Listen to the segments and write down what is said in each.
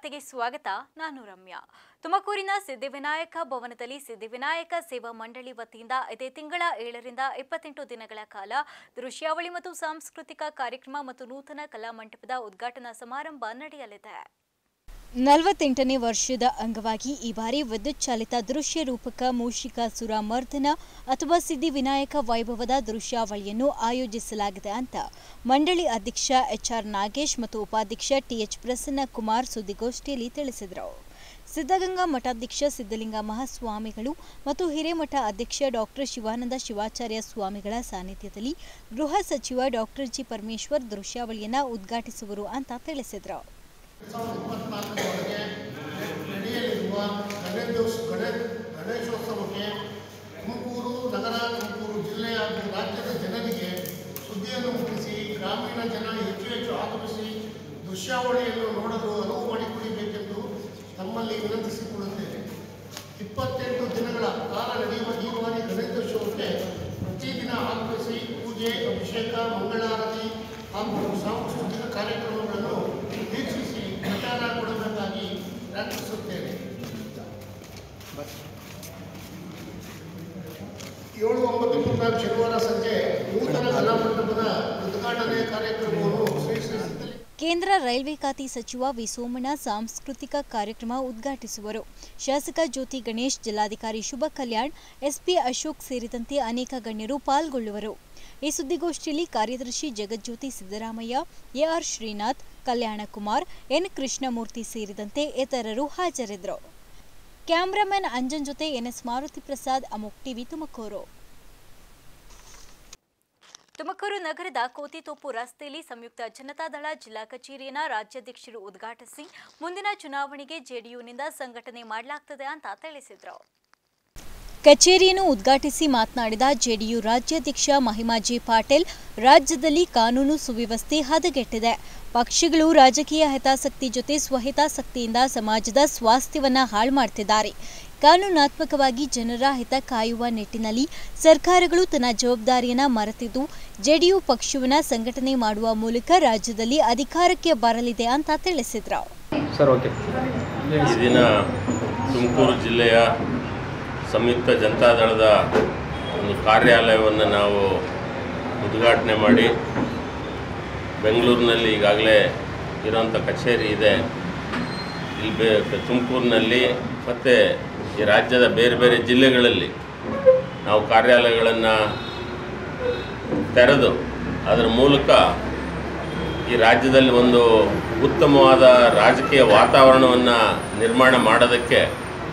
ವಾರ್ತೆಗೆ ಸ್ವಾಗತ ನಾನು ರಮ್ಯಾ ತುಮಕೂರಿನ ಸಿದ್ಧಿವಿನಾಯಕ ಭವನದಲ್ಲಿ ಸಿದ್ಧಿವಿನಾಯಕ ಸೇವಾ ಮಂಡಳಿ ವತಿಯಿಂದ ಇದೇ ತಿಂಗಳ ಏಳರಿಂದ ಇಪ್ಪತ್ತೆಂಟು ದಿನಗಳ ಕಾಲ ದೃಶ್ಯಾವಳಿ ಮತ್ತು ಸಾಂಸ್ಕೃತಿಕ ಕಾರ್ಯಕ್ರಮ ಮತ್ತು ನೂತನ ಕಲಾ ಮಂಟಪದ ಉದ್ಘಾಟನಾ ಸಮಾರಂಭ ನಡೆಯಲಿದೆ ನಲವತ್ತೆಂಟನೇ ವರ್ಷದ ಅಂಗವಾಗಿ ಈ ಬಾರಿ ವಿದ್ಯುತ್ ಚಾಲಿತ ದೃಶ್ಯ ರೂಪಕ ಮೂಷಿಕಾಸುರ ಮರ್ದನ ಅಥವಾ ಸಿದ್ಧಿವಿನಾಯಕ ವೈಭವದ ದೃಶ್ಯಾವಳಿಯನ್ನು ಆಯೋಜಿಸಲಾಗಿದೆ ಅಂತ ಮಂಡಳಿ ಅಧ್ಯಕ್ಷ ಎಚ್ಆರ್ ನಾಗೇಶ್ ಮತ್ತು ಉಪಾಧ್ಯಕ್ಷ ಟಿಎಚ್ ಪ್ರಸನ್ನ ಕುಮಾರ್ ಸುದ್ದಿಗೋಷ್ಠಿಯಲ್ಲಿ ತಿಳಿಸಿದರು ಸಿದ್ಧಗಂಗಾ ಮಠಾಧ್ಯಕ್ಷ ಸಿದ್ಧಲಿಂಗ ಮಹಾಸ್ವಾಮಿಗಳು ಮತ್ತು ಹಿರೇಮಠ ಅಧ್ಯಕ್ಷ ಡಾಕ್ಟರ್ ಶಿವಾನಂದ ಶಿವಾಚಾರ್ಯ ಸ್ವಾಮಿಗಳ ಸಾನ್ನಿಧ್ಯದಲ್ಲಿ ಗೃಹ ಸಚಿವ ಡಾಕ್ಟರ್ ಜಿ ಪರಮೇಶ್ವರ್ ದೃಶ್ಯಾವಳಿಯನ್ನು ಉದ್ಘಾಟಿಸುವರು ಅಂತ ತಿಳಿಸಿದರು ಇಪ್ಪತ್ನಾಲ್ಕರವರೆಗೆ ನಡೆಯಲಿರುವ ಗಣೇಶೋತ್ಸ ಗಣೇ ಗಣೇಶೋತ್ಸವಕ್ಕೆ ತುಮಕೂರು ನಗರ ತುಮಕೂರು ಜಿಲ್ಲೆ ಹಾಗೂ ರಾಜ್ಯದ ಜನರಿಗೆ ಸುದ್ದಿಯನ್ನು ಮುಟ್ಟಿಸಿ ಗ್ರಾಮೀಣ ಜನ ಹೆಚ್ಚು ಹೆಚ್ಚು ಆಗಮಿಸಿ ದೃಶ್ಯಾವಳಿಯನ್ನು ನೋಡಲು ಅನುವು ಮಾಡಿಕೊಡಬೇಕೆಂದು ತಮ್ಮಲ್ಲಿ ವಿನಂತಿಸಿಕೊಳ್ಳುತ್ತೇನೆ ಇಪ್ಪತ್ತೆಂಟು ದಿನಗಳ ಕಾಲ ನಡೆಯುವ ಈ ಬಾರಿ ಗಣೇಶೋತ್ಸವಕ್ಕೆ ಪ್ರತಿದಿನ ಆಗಮಿಸಿ ಪೂಜೆ ಅಭಿಷೇಕ ಮಂಗಳಾರತಿ ಹಾಗೂ ಸಾಂಸ್ಕೃತಿಕ ಕಾರ್ಯಕ್ರಮಗಳನ್ನು ವೀಕ್ಷಿಸಿ ಪ್ರಚಾರ ಕೊಡಬೇಕಾಗಿ ಪ್ರಾರ್ಥಿಸುತ್ತೇನೆ ಏಳು ಒಂಬತ್ತು ಮೂರ್ನಾಲ್ಕು ಶನಿವಾರ ಸಂಜೆ ನೂತನ ಕಲಾಮಂಟಪದ ಉದ್ಘಾಟನೆ ಕಾರ್ಯಕ್ರಮವನ್ನು ಶ್ರೀ ಶ್ರೀ ಸಿದ್ಧಲಿಂಗ ಕೇಂದ್ರ ರೈಲ್ವೆ ಖಾತೆ ಸಚಿವ ವಿ ಸೋಮಣ್ಣ ಸಾಂಸ್ಕೃತಿಕ ಕಾರ್ಯಕ್ರಮ ಉದ್ಘಾಟಿಸುವರು ಶಾಸಕ ಜ್ಯೋತಿ ಗಣೇಶ್ ಜಿಲ್ಲಾಧಿಕಾರಿ ಶುಭ ಕಲ್ಯಾಣ್ ಎಸ್ಪಿ ಅಶೋಕ್ ಸೇರಿದಂತೆ ಅನೇಕ ಗಣ್ಯರು ಪಾಲ್ಗೊಳ್ಳುವರು ಈ ಸುದ್ದಿಗೋಷ್ಠಿಯಲ್ಲಿ ಕಾರ್ಯದರ್ಶಿ ಜಗಜ್ಯೋತಿ ಸಿದ್ದರಾಮಯ್ಯ ಎಆರ್ ಶ್ರೀನಾಥ್ ಕಲ್ಯಾಣ ಕುಮಾರ್ ಎನ್ ಕೃಷ್ಣಮೂರ್ತಿ ಸೇರಿದಂತೆ ಇತರರು ಹಾಜರಿದ್ದರು ಕ್ಯಾಮ್ರಾಮನ್ ಅಂಜನ್ ಜೊತೆ ಎನ್ಎಸ್ ಮಾರುತಿ ಪ್ರಸಾದ್ ಅಮೋಕ್ ಟಿವಿ ತುಮಕೂರು ತುಮಕೂರು ನಗರದ ಕೋತಿತೋಪು ರಸ್ತೆಯಲ್ಲಿ ಸಂಯುಕ್ತ ಜನತಾದಳ ಜಿಲ್ಲಾ ಕಚೇರಿಯನ್ನ ರಾಜ್ಯಾಧ್ಯಕ್ಷರು ಉದ್ಘಾಟಿಸಿ ಮುಂದಿನ ಚುನಾವಣೆಗೆ ಜೆಡಿಯುನಿಂದ ಸಂಘಟನೆ ಮಾಡಲಾಗ್ತದೆ ಅಂತ ತಿಳಿಸಿದರು ಕಚೇರಿಯನ್ನು ಉದ್ಘಾಟಿಸಿ ಮಾತನಾಡಿದ ಜೆಡಿಯು ರಾಜ್ಯಾಧ್ಯಕ್ಷ ಮಹಿಮಾ ಜೆ ಪಾಟೀಲ್ ರಾಜ್ಯದಲ್ಲಿ ಕಾನೂನು ಸುವ್ಯವಸ್ಥೆ ಹದಗೆಟ್ಟಿದೆ ಪಕ್ಷಗಳು ರಾಜಕೀಯ ಹಿತಾಸಕ್ತಿ ಜೊತೆ ಸ್ವಹಿತಾಸಕ್ತಿಯಿಂದ ಸಮಾಜದ ಸ್ವಾಸ್ಥ್ಯವನ್ನ ಹಾಳು ಮಾಡ್ತಿದ್ದಾರೆ ಕಾನೂನಾತ್ಮಕವಾಗಿ ಜನರ ಹಿತ ಕಾಯುವ ನಿಟ್ಟಿನಲ್ಲಿ ಸರ್ಕಾರಗಳು ತನ್ನ ಜವಾಬ್ದಾರಿಯನ್ನ ಮರೆತಿದ್ದು ಜೆಡಿಯು ಪಕ್ಷವನ್ನ ಸಂಘಟನೆ ಮಾಡುವ ಮೂಲಕ ರಾಜ್ಯದಲ್ಲಿ ಅಧಿಕಾರಕ್ಕೆ ಬರಲಿದೆ ಅಂತ ತಿಳಿಸಿದ್ರು ಸರ್ ಓಕೆ ಈ ದಿನ ತುಮಕೂರು ಜಿಲ್ಲೆಯ ಸಂಯುಕ್ತ ಜನತಾದಳದ ಒಂದು ಕಾರ್ಯಾಲಯವನ್ನು ನಾವು ಉದ್ಘಾಟನೆ ಮಾಡಿ ಬೆಂಗಳೂರಿನಲ್ಲಿ ಈಗಾಗಲೇ ಇರೋಂಥ ಕಚೇರಿ ಇದೆ ಇಲ್ಲಿ ಬೇ ತುಮಕೂರಿನಲ್ಲಿ ಮತ್ತು ಈ ರಾಜ್ಯದ ಬೇರೆ ಬೇರೆ ಜಿಲ್ಲೆಗಳಲ್ಲಿ ನಾವು ಕಾರ್ಯಾಲಯಗಳನ್ನು ತೆರೆದು ಅದರ ಮೂಲಕ ಈ ರಾಜ್ಯದಲ್ಲಿ ಒಂದು ಉತ್ತಮವಾದ ರಾಜಕೀಯ ವಾತಾವರಣವನ್ನು ನಿರ್ಮಾಣ ಮಾಡೋದಕ್ಕೆ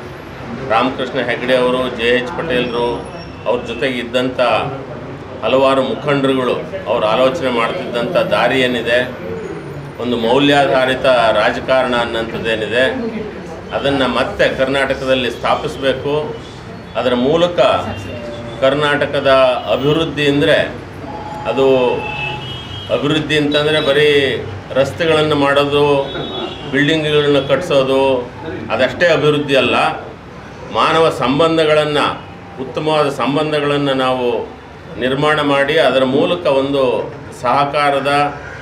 ರಾಮಕೃಷ್ಣ ಹೆಗಡೆ ಅವರು ಜೆ ಎಚ್ ಪಟೇಲರು ಅವ್ರ ಜೊತೆಗೆ ಇದ್ದಂಥ ಹಲವಾರು ಮುಖಂಡರುಗಳು ಅವರು ಆಲೋಚನೆ ಮಾಡ್ತಿದ್ದಂಥ ದಾರಿ ಏನಿದೆ ಒಂದು ಮೌಲ್ಯಾಧಾರಿತ ರಾಜಕಾರಣ ಅನ್ನೋಂಥದ್ದೇನಿದೆ ಅದನ್ನು ಮತ್ತೆ ಕರ್ನಾಟಕದಲ್ಲಿ ಸ್ಥಾಪಿಸಬೇಕು ಅದರ ಮೂಲಕ ಕರ್ನಾಟಕದ ಅಭಿವೃದ್ಧಿ ಅಂದರೆ ಅದು ಅಭಿವೃದ್ಧಿ ಅಂತಂದರೆ ಬರೀ ರಸ್ತೆಗಳನ್ನು ಮಾಡೋದು ಬಿಲ್ಡಿಂಗ್ಗಳನ್ನ ಕಟ್ಟಿಸೋದು ಅದಷ್ಟೇ ಅಭಿವೃದ್ಧಿ ಅಲ್ಲ ಮಾನವ ಸಂಬಂಧಗಳನ್ನು ಉತ್ತಮವಾದ ಸಂಬಂಧಗಳನ್ನು ನಾವು ನಿರ್ಮಾಣ ಮಾಡಿ ಅದರ ಮೂಲಕ ಒಂದು ಸಹಕಾರದ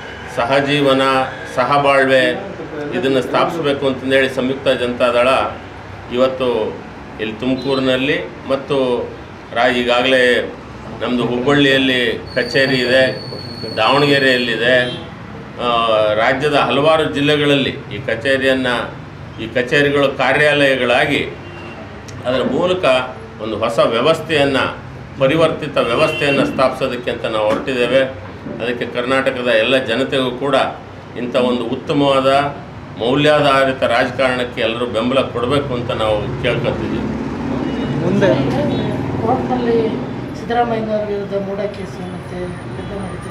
ಸಹಜೀವನ ಸಹಬಾಳ್ವೆ ಇದನ್ನು ಸ್ಥಾಪಿಸಬೇಕು ಅಂತಂದೇಳಿ ಸಂಯುಕ್ತ ಜನತಾದಳ ಇವತ್ತು ಇಲ್ಲಿ ತುಮಕೂರಿನಲ್ಲಿ ಮತ್ತು ರಾ ಈಗಾಗಲೇ ನಮ್ಮದು ಹುಬ್ಬಳ್ಳಿಯಲ್ಲಿ ಕಚೇರಿ ಇದೆ ದಾವಣಗೆರೆಯಲ್ಲಿದೆ ಆ, ರಾಜ್ಯದ ಹಲವಾರು ಜಿಲ್ಲೆಗಳಲ್ಲಿ ಈ ಕಚೇರಿಯನ್ನು ಈ ಕಚೇರಿಗಳು ಕಾರ್ಯಾಲಯಗಳಾಗಿ ಅದರ ಮೂಲಕ ಒಂದು ಹೊಸ ವ್ಯವಸ್ಥೆಯನ್ನು ಪರಿವರ್ತಿತ ವ್ಯವಸ್ಥೆಯನ್ನು ಸ್ಥಾಪಿಸೋದಕ್ಕೆ ಅಂತ ನಾವು ಹೊರಟಿದ್ದೇವೆ ಅದಕ್ಕೆ ಕರ್ನಾಟಕದ ಎಲ್ಲ ಜನತೆಗೂ ಕೂಡ ಇಂಥ ಒಂದು ಉತ್ತಮವಾದ ಮೌಲ್ಯಾಧಾರಿತ ರಾಜಕಾರಣಕ್ಕೆ ಎಲ್ಲರೂ ಬೆಂಬಲ ಕೊಡಬೇಕು ಅಂತ ನಾವು ಕೇಳ್ಕೊತಿದ್ದೀವಿ ಮುಂದೆ ಕೋರ್ಟ್ನಲ್ಲಿ ಸಿದ್ದರಾಮಯ್ಯನವರ ವಿರುದ್ಧ ಮೂಢ ಕೇಸು ಮತ್ತು ಯುದ್ಧ ನಡೀತಿದೆ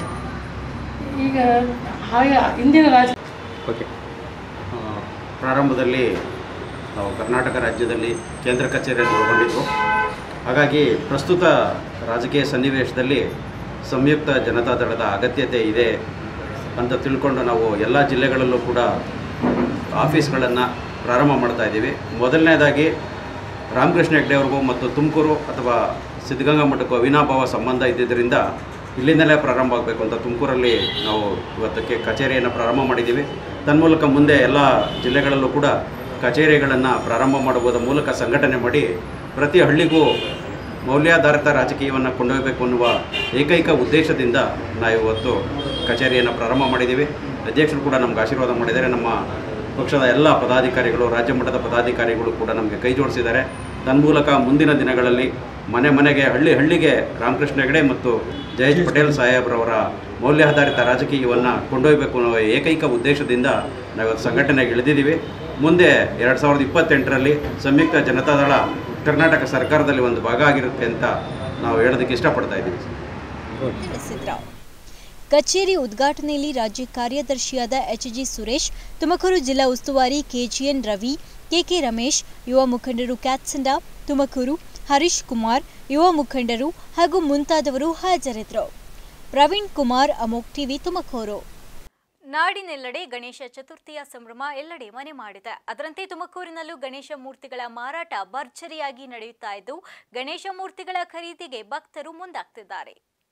ಈಗ ಹಾಗೆ ಇಂದಿನ ರಾಜ ಓಕೆ ಆ, ಪ್ರಾರಂಭದಲ್ಲಿ ನಾವು ಕರ್ನಾಟಕ ರಾಜ್ಯದಲ್ಲಿ ಕೇಂದ್ರ ಕಚೇರಿಯನ್ನು ಒಳಗೊಂಡಿದ್ದು ಹಾಗಾಗಿ ಪ್ರಸ್ತುತ ರಾಜಕೀಯ ಸನ್ನಿವೇಶದಲ್ಲಿ ಸಂಯುಕ್ತ ಜನತಾದಳದ ಅಗತ್ಯತೆ ಇದೆ ಅಂತ ತಿಳ್ಕೊಂಡು ನಾವು ಎಲ್ಲ ಜಿಲ್ಲೆಗಳಲ್ಲೂ ಕೂಡ ಆಫೀಸ್ಗಳನ್ನು ಪ್ರಾರಂಭ ಮಾಡ್ತಾ ಇದ್ದೀವಿ ಮೊದಲನೇದಾಗಿ ರಾಮಕೃಷ್ಣ ಹೆಗ್ಡೆ ಅವ್ರಿಗೂ ಮತ್ತು ತುಮಕೂರು ಅಥವಾ ಸಿದ್ಧಗಂಗಾ ಮಠಕ್ಕೂ ಅವಿನಾಭಾವ ಸಂಬಂಧ ಇದ್ದಿದ್ದರಿಂದ ಇಲ್ಲಿಂದಲೇ ಪ್ರಾರಂಭ ಆಗಬೇಕು ಅಂತ ತುಮಕೂರಲ್ಲಿ ನಾವು ಇವತ್ತಕ್ಕೆ ಕಚೇರಿಯನ್ನು ಪ್ರಾರಂಭ ಮಾಡಿದ್ದೀವಿ ತನ್ಮೂಲಕ ಮುಂದೆ ಎಲ್ಲ ಜಿಲ್ಲೆಗಳಲ್ಲೂ ಕೂಡ ಕಚೇರಿಗಳನ್ನು ಪ್ರಾರಂಭ ಮಾಡುವುದರ ಮೂಲಕ ಸಂಘಟನೆ ಮಾಡಿ ಪ್ರತಿ ಹಳ್ಳಿಗೂ ಮೌಲ್ಯಾಧಾರಿತ ರಾಜಕೀಯವನ್ನು ಕೊಂಡೊಯ್ಯಬೇಕು ಅನ್ನುವ ಏಕೈಕ ಉದ್ದೇಶದಿಂದ ನಾವು ಇವತ್ತು ಕಚೇರಿಯನ್ನು ಪ್ರಾರಂಭ ಮಾಡಿದ್ದೀವಿ ಅಧ್ಯಕ್ಷರು ಕೂಡ ನಮ್ಗೆ ಆಶೀರ್ವಾದ ಮಾಡಿದ್ದಾರೆ ನಮ್ಮ ಪಕ್ಷದ ಎಲ್ಲ ಪದಾಧಿಕಾರಿಗಳು ರಾಜ್ಯ ಮಟ್ಟದ ಪದಾಧಿಕಾರಿಗಳು ಕೂಡ ನಮಗೆ ಕೈ ಜೋಡಿಸಿದ್ದಾರೆ ತನ್ಮೂಲಕ ಮುಂದಿನ ದಿನಗಳಲ್ಲಿ ಮನೆ ಮನೆಗೆ ಹಳ್ಳಿ ಹಳ್ಳಿಗೆ ರಾಮಕೃಷ್ಣ ಹೆಗಡೆ ಮತ್ತು ಜಯೇಶ್ ಪಟೇಲ್ ಸಾಹೇಬ್ರವರ ಮೌಲ್ಯಾಧಾರಿತ ರಾಜಕೀಯವನ್ನು ಕೊಂಡೊಯ್ಯಬೇಕು ಅನ್ನೋ ಏಕೈಕ ಉದ್ದೇಶದಿಂದ ನಾವು ಇವತ್ತು ಸಂಘಟನೆಗೆ ಇಳಿದಿದ್ದೀವಿ ಮುಂದೆ ಎರಡು ಸಾವಿರದ ಇಪ್ಪತ್ತೆಂಟರಲ್ಲಿ ಸಂಯುಕ್ತ ಜನತಾದಳ ಕರ್ನಾಟಕ ಸರ್ಕಾರದಲ್ಲಿ ಒಂದು ಭಾಗ ಆಗಿರುತ್ತೆ ಅಂತ ನಾವು ಹೇಳೋದಕ್ಕೆ ಇಷ್ಟಪಡ್ತಾ ಇದ್ದೀವಿ ತಿಳಿಸಿದ್ರು ಕಚೇರಿ ಉದ್ಘಾಟನೆಯಲ್ಲಿ ರಾಜ್ಯ ಕಾರ್ಯದರ್ಶಿಯಾದ ಎಚ್ ಜಿ ಸುರೇಶ್ ತುಮಕೂರು ಜಿಲ್ಲಾ ಉಸ್ತುವಾರಿ ಕೆಜಿಎನ್ ರವಿ ಕೆಕೆ ರಮೇಶ್ ಯುವ ಮುಖಂಡರು ಕ್ಯಾತ್ಸಂಡ ತುಮಕೂರು ಹರೀಶ್ ಕುಮಾರ್ ಯುವ ಮುಖಂಡರು ಹಾಗೂ ಮುಂತಾದವರು ಹಾಜರಿದ್ದರು ಪ್ರವೀಣ್ ಕುಮಾರ್ ಅಮೋಕ್ ಟಿವಿ ತುಮಕೂರು ನಾಡಿನೆಲ್ಲೆಡೆ ಗಣೇಶ ಚತುರ್ಥಿಯ ಸಂಭ್ರಮ ಎಲ್ಲೆಡೆ ಮನೆ ಮಾಡಿದೆ ಅದರಂತೆ ತುಮಕೂರಿನಲ್ಲೂ ಗಣೇಶ ಮೂರ್ತಿಗಳ ಮಾರಾಟ ಭರ್ಜರಿಯಾಗಿ ನಡೆಯುತ್ತಾ ಇದ್ದು ಗಣೇಶ ಮೂರ್ತಿಗಳ ಖರೀದಿಗೆ ಭಕ್ತರು ಮುಂದಾಗ್ತಿದ್ದಾರೆ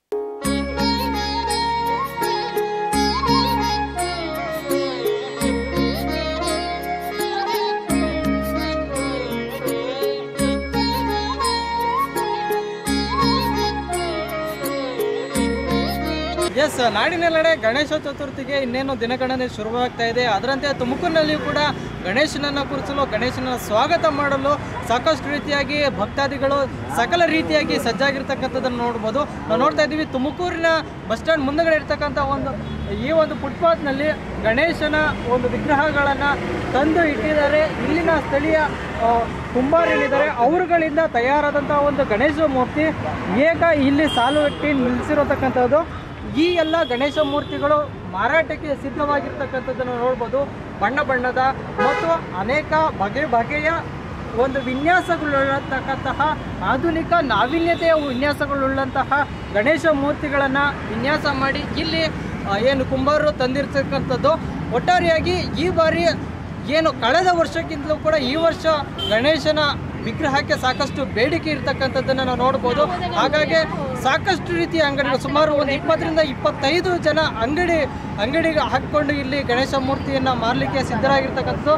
ಎಸ್ ನಾಡಿನೆಲ್ಲೆಡೆ ಗಣೇಶ ಚತುರ್ಥಿಗೆ ಇನ್ನೇನು ದಿನಗಣನೆ ಶುರುವಾಗ್ತಾ ಇದೆ ಅದರಂತೆ ತುಮಕೂರಿನಲ್ಲಿಯೂ ಕೂಡ ಗಣೇಶನನ್ನು ಕುರಿಸಲು ಗಣೇಶನ ಸ್ವಾಗತ ಮಾಡಲು ಸಾಕಷ್ಟು ರೀತಿಯಾಗಿ ಭಕ್ತಾದಿಗಳು ಸಕಲ ರೀತಿಯಾಗಿ ಸಜ್ಜಾಗಿರ್ತಕ್ಕಂಥದ್ದನ್ನು ನೋಡ್ಬೋದು ನಾವು ನೋಡ್ತಾ ಇದ್ದೀವಿ ತುಮಕೂರಿನ ಬಸ್ ಸ್ಟ್ಯಾಂಡ್ ಮುಂದಗಡೆ ಇರ್ತಕ್ಕಂಥ ಒಂದು ಈ ಒಂದು ಫುಟ್ಪಾತ್ನಲ್ಲಿ ಗಣೇಶನ ಒಂದು ವಿಗ್ರಹಗಳನ್ನು ತಂದು ಇಟ್ಟಿದ್ದಾರೆ ಇಲ್ಲಿನ ಸ್ಥಳೀಯ ಆ, ಕುಂಬಾರರಿದ್ದಾರೆ ಅವರುಗಳಿಂದ ತಯಾರಾದಂಥ ಒಂದು ಗಣೇಶ ಮೂರ್ತಿ ಏಕ ಇಲ್ಲಿ ಸಾಲುಗಟ್ಟಿ ನಿಲ್ಲಿಸಿರತಕ್ಕಂಥದ್ದು ಈ ಎಲ್ಲ ಗಣೇಶ ಮೂರ್ತಿಗಳು ಮಾರಾಟಕ್ಕೆ ಸಿದ್ಧವಾಗಿರ್ತಕ್ಕಂಥದ್ದನ್ನು ನೋಡ್ಬೋದು ಬಣ್ಣ ಬಣ್ಣದ ಮತ್ತು ಅನೇಕ ಬಗೆ ಬಗೆಯ ಒಂದು ವಿನ್ಯಾಸಗಳುಳ್ಳಂತಕ್ಕಂತಹ ಆಧುನಿಕ ನಾವೀನ್ಯತೆಯ ವಿನ್ಯಾಸಗಳುಳ್ಳಂತಹ ಗಣೇಶ ಮೂರ್ತಿಗಳನ್ನು ವಿನ್ಯಾಸ ಮಾಡಿ ಇಲ್ಲಿ ಆ, ಏನು ಕುಂಬಾರರು ತಂದಿರ್ತಕ್ಕಂಥದ್ದು ಒಟ್ಟಾರೆಯಾಗಿ ಈ ಬಾರಿ ಏನು ಕಳೆದ ವರ್ಷಕ್ಕಿಂತಲೂ ಕೂಡ ಈ ವರ್ಷ ಗಣೇಶನ ವಿಗ್ರಹಕ್ಕೆ ಸಾಕಷ್ಟು ಬೇಡಿಕೆ ಇರ್ತಕ್ಕಂಥದ್ದನ್ನು ನಾವು ನೋಡ್ಬೋದು ಹಾಗಾಗಿ ಸಾಕಷ್ಟು ರೀತಿಯ ಅಂಗಡಿಗಳು ಸುಮಾರು ಒಂದು ಇಪ್ಪತ್ತರಿಂದ ಇಪ್ಪತ್ತೈದು ಜನ ಅಂಗಡಿ ಅಂಗಡಿಗೆ ಹಾಕ್ಕೊಂಡು ಇಲ್ಲಿ ಗಣೇಶ ಮೂರ್ತಿಯನ್ನು ಮಾರಲಿಕ್ಕೆ ಸಿದ್ಧರಾಗಿರ್ತಕ್ಕಂಥದ್ದು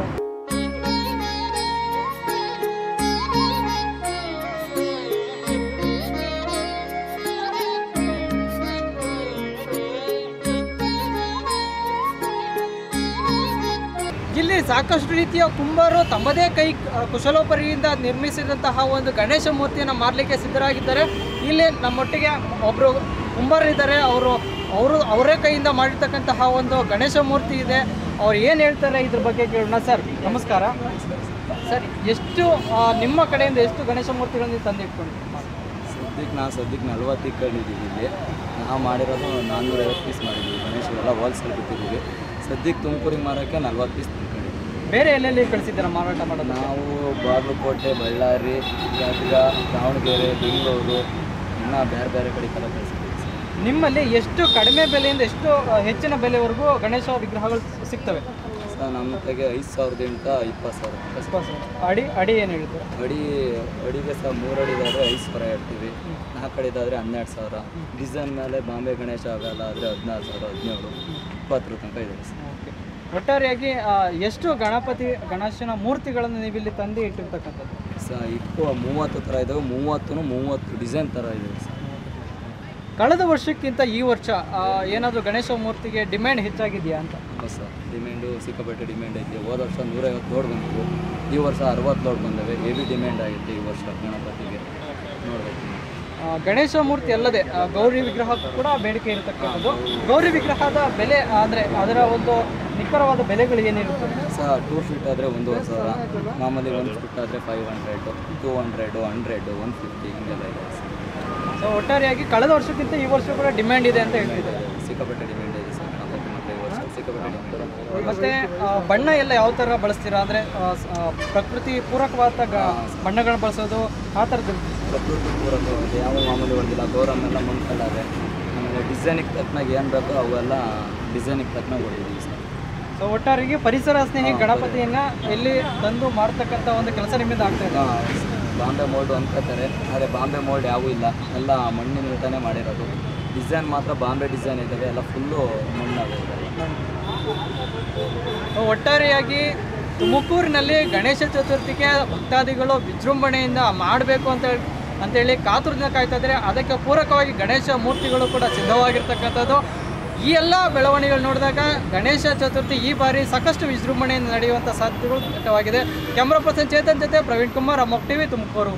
ಇಲ್ಲಿ ಸಾಕಷ್ಟು ರೀತಿಯ ಕುಂಬಾರು ತಮ್ಮದೇ ಕೈ ಆ, ಕುಶಲೋಪರಿಯಿಂದ ನಿರ್ಮಿಸಿದಂತಹ ಒಂದು ಗಣೇಶ ಮೂರ್ತಿಯನ್ನು ಮಾರಲಿಕ್ಕೆ ಸಿದ್ಧರಾಗಿದ್ದಾರೆ ಇಲ್ಲಿ ನಮ್ಮೊಟ್ಟಿಗೆ ಒಬ್ಬರು ಕುಂಬಾರರಿದ್ದಾರೆ ಅವರು ಅವರು ಅವರೇ ಕೈಯಿಂದ ಮಾಡಿರ್ತಕ್ಕಂತಹ ಒಂದು ಗಣೇಶ ಮೂರ್ತಿ ಇದೆ ಅವ್ರು ಏನು ಹೇಳ್ತಾರೆ ಇದ್ರ ಬಗ್ಗೆ ಕೇಳೋಣ ಸರ್ ನಮಸ್ಕಾರ ಸರ್ ಎಷ್ಟು ಆ, ನಿಮ್ಮ ಕಡೆಯಿಂದ ಎಷ್ಟು ಗಣೇಶ ಮೂರ್ತಿಗಳನ್ನು ತಂದು ಇಟ್ಕೊಂಡಿದ್ದೀರಿ ಸದ್ಯಕ್ಕೆ ನಾವು ಸದ್ಯಕ್ಕೆ ನಲ್ವತ್ತು ಇಟ್ಕೊಂಡಿದ್ದೀವಿ ಇಲ್ಲಿ ನಾವು ಮಾಡಿರೋದು ನಾನ್ನೂರೈವತ್ತು ಪೀಸ್ ಮಾಡಿದ್ದೀವಿ ಗಣೇಶ ಎಲ್ಲ ಹೋಲ್ಸೇಲ್ ಬಿಟ್ಟಿದ್ದೀವಿ ಸದ್ಯಕ್ಕೆ ತುಮಕೂರಿಗೆ ಮಾರೋಕ್ಕೆ ನಲ್ವತ್ತು ಪೀಸ್ ತಂದ್ಕೊಂಡಿದ್ದೀವಿ ಬೇರೆ ಎಲ್ಲೆಲ್ಲಿ ಕಳಿಸಿದ್ದೀರಾ ಮಾರಾಟ ಮಾಡೋದು ನಾವು ಬಾಗಲಕೋಟೆ ಬಳ್ಳಾರಿ ಗದಗ ದಾವಣಗೆರೆ ಬೆಂಗಳೂರು ಇನ್ನೂ ಬೇರೆ ಬೇರೆ ಕಡೆಗೆಲ್ಲ ಕಳಿಸಿದ್ದೀವಿ ಸರ್ ನಿಮ್ಮಲ್ಲಿ ಎಷ್ಟು ಕಡಿಮೆ ಬೆಲೆಯಿಂದ ಎಷ್ಟು ಆ, ಹೆಚ್ಚಿನ ಬೆಲೆವರೆಗೂ ಗಣೇಶ ವಿಗ್ರಹಗಳು ಸಿಗ್ತವೆ ಸರ್ ನಮ್ಮ ಕೈಗೆ ಐದು ಸಾವಿರದಿಂದ ಇಪ್ಪತ್ತು ಸಾವಿರ ತನಕ ಸಿಗುತ್ತೆ. ಅಡಿ ಅಡಿ ಏನು ಹೇಳ್ತೀರಾ ಅಡಿ ಅಡಿಗೆ ಸಹ ಮೂರು ಅಡಿದಾದರೆ ಐದು ಸಾವಿರ ಹೇಳ್ತೀವಿ ನಾಲ್ಕು ಅಡಿದಾದರೆ ಹನ್ನೆರಡು ಸಾವಿರ ಡಿಸೈನ್ ಮೇಲೆ ಬಾಂಬೆ ಗಣೇಶ ಅವೆಲ್ಲ ಆದರೆ ಹದಿನಾರು ಸಾವಿರ ಹದಿನೇಳು ಇಪ್ಪತ್ತರ ತನಕ ಇದೆ ಸರ್ ಓಕೆ ಒಟ್ಟಾರೆಯಾಗಿ ಆ, ಎಷ್ಟು ಗಣಪತಿ ಗಣೇಶನ ಮೂರ್ತಿಗಳನ್ನು ನೀವು ಇಲ್ಲಿ ತಂದು ಇಟ್ಟಿರ್ತಕ್ಕಂಥದ್ದು ಸ ಇಪ್ಪು ಮೂವತ್ತು ಥರ ಇದ್ದಾವೆ ಮೂವತ್ತು ಮೂವತ್ತು ಡಿಸೈನ್ ಥರ ಇದ್ದಾವೆ ಸರ್ ಕಳೆದ ವರ್ಷಕ್ಕಿಂತ ಈ ವರ್ಷ ಏನಾದರೂ ಗಣೇಶ ಮೂರ್ತಿಗೆ ಡಿಮ್ಯಾಂಡ್ ಹೆಚ್ಚಾಗಿದೆಯಾ ಅಂತ ಹೌದು ಸರ್ ಡಿಮ್ಯಾಂಡು ಸಿಕ್ಕಾಪಟ್ಟೆ ಡಿಮ್ಯಾಂಡ್ ಐತೆ ಹೋದ ವರ್ಷ ನೂರೈವತ್ತು ಲೋಡ್ ಬಂತು ಈ ವರ್ಷ ಅರವತ್ತು ಲೋಡ್ ಬಂದವೆ ಹೆವಿ ಡಿಮ್ಯಾಂಡ್ ಆಗಿದೆ ಈ ವರ್ಷ ಗಣಪತಿಗೆ ನೋಡ್ಬೇಕು ಇನ್ನು. ಆ, ಗಣೇಶ ಮೂರ್ತಿ ಅಲ್ಲದೆ ಆ, ಗೌರಿ ವಿಗ್ರಹ ಕೂಡ ಬೇಡಿಕೆ ಇರತಕ್ಕಂಥದ್ದು ಗೌರಿ ವಿಗ್ರಹದ ಬೆಲೆ ಅಂದರೆ ಅದರ ಒಂದು ನಿಖರವಾದ ಬೆಲೆಗಳು ಏನಿರುತ್ತದೆ ಸಹ ಟೂ ಫೀಟ್ ಆದರೆ ಒಂದೂವರೆ ಸಾವಿರ ಮಾಮೂಲಿ ಒನ್ ಫೀಟ್ ಆದರೆ five hundred two hundred hundred one fifty ಹಿಂಗೆಲ್ಲ ಇದೆ ಸರ್ ಸೊ ಒಟ್ಟಾರೆಯಾಗಿ ಕಳೆದ ವರ್ಷಕ್ಕಿಂತ ಈ ವರ್ಷ ಕೂಡ ಡಿಮ್ಯಾಂಡ್ ಇದೆ ಅಂತ ಹೇಳ್ತಿದ್ದಾರೆ ಸಿಕ್ಕಾಪಟ್ಟೆ ಡಿಮ್ಯಾಂಡ್ ಇದೆ ಸರ್ ಗಣಪತಿ ಮತ್ತು ಈ ವರ್ಷ ಸಿಕ್ಕಾಪಟ್ಟೆ ಡಿಮ್ಯಾಂಡ್ ಮತ್ತೆ ಆ, ಬಣ್ಣ ಎಲ್ಲ ಯಾವ ಥರ ಬಳಸ್ತೀರಾ ಅಂದರೆ ಪ್ರಕೃತಿ ಪೂರಕವಾದ ಗ- ಬಣ್ಣಗಳನ್ನ ಬಳಸೋದು ಆ ಥರದ್ದು ಪ್ರಕೃತಿ ಪೂರಕ ಇದೆ ಯಾವ ಮಾಮೂಲಿ ಹೊಡೆದಿಲ್ಲ ಗೌರಮ್ಮೆಲ್ಲ ಮುಂದ್ಕಲ್ಲಾರೆ ಆಮೇಲೆ ಡಿಸೈನಿಗೆ ತಕ್ಕನಾಗ ಏನು ಬೇಕೋ ಅವೆಲ್ಲ ಡಿಸೈನಿಗೆ ತಕ್ಕನಾಗ ಹೊಡಿದ್ದೀವಿ ಸರ್ ಸೊ ಒಟ್ಟಾರೆಗೆ ಪರಿಸರ ಸ್ನೇಹಿ ಗಣಪತಿಯನ್ನ ಇಲ್ಲಿ ತಂದು ಮಾಡ್ತಕ್ಕಂಥ ಒಂದು ಕೆಲಸ ನಿಮ್ಮಿಂದ ಆಗ್ತಾ ಇದೆ ಹಾಂ ಬಾಂಬೆ ಮೋಲ್ಡ್ ಅನ್ಕೋತಾರೆ ಆದರೆ ಬಾಂಬೆ ಮೋಲ್ಡ್ ಯಾವೂ ಇಲ್ಲ ಎಲ್ಲ ಮಣ್ಣಿನಿಂದನೇ ಮಾಡಿರೋದು ಡಿಸೈನ್ ಮಾತ್ರ ಬಾಂಬೆ ಡಿಸೈನ್ ಇದ್ದಾವೆ ಎಲ್ಲ ಫುಲ್ಲು ಮಣ್ಣಾಗೆ ಇದ್ದಾವೆ ಒಟ್ಟಾರೆಯಾಗಿ ತುಮಕೂರಿನಲ್ಲಿ ಗಣೇಶ ಚತುರ್ಥಿಗೆ ಭಕ್ತಾದಿಗಳು ವಿಜೃಂಭಣೆಯಿಂದ ಮಾಡಬೇಕು ಅಂತ ಹೇಳಿ ಅಂತೇಳಿ ಕಾತುರದಿಂದ ಕಾಯ್ತಾ ಇದ್ದಾರೆ ಅದಕ್ಕೆ ಪೂರಕವಾಗಿ ಗಣೇಶ ಮೂರ್ತಿಗಳು ಕೂಡ ಸಿದ್ಧವಾಗಿರ್ತಕ್ಕಂಥದ್ದು ಈ ಎಲ್ಲ ಬೆಳವಣಿಗೆಗಳು ನೋಡಿದಾಗ ಗಣೇಶ ಚತುರ್ಥಿ ಈ ಬಾರಿ ಸಾಕಷ್ಟು ವಿಜೃಂಭಣೆಯಿಂದ ನಡೆಯುವಂಥ ಸಾಧ್ಯತೆಗಳು ದಟ್ಟವಾಗಿದೆ ಕ್ಯಾಮ್ರಾ ಪರ್ಸನ್ ಚೇತನ್ ಜೊತೆ ಪ್ರವೀಣ್ ಕುಮಾರ್ ಅಮೋಕ್ ಟಿವಿ ತುಮಕೂರು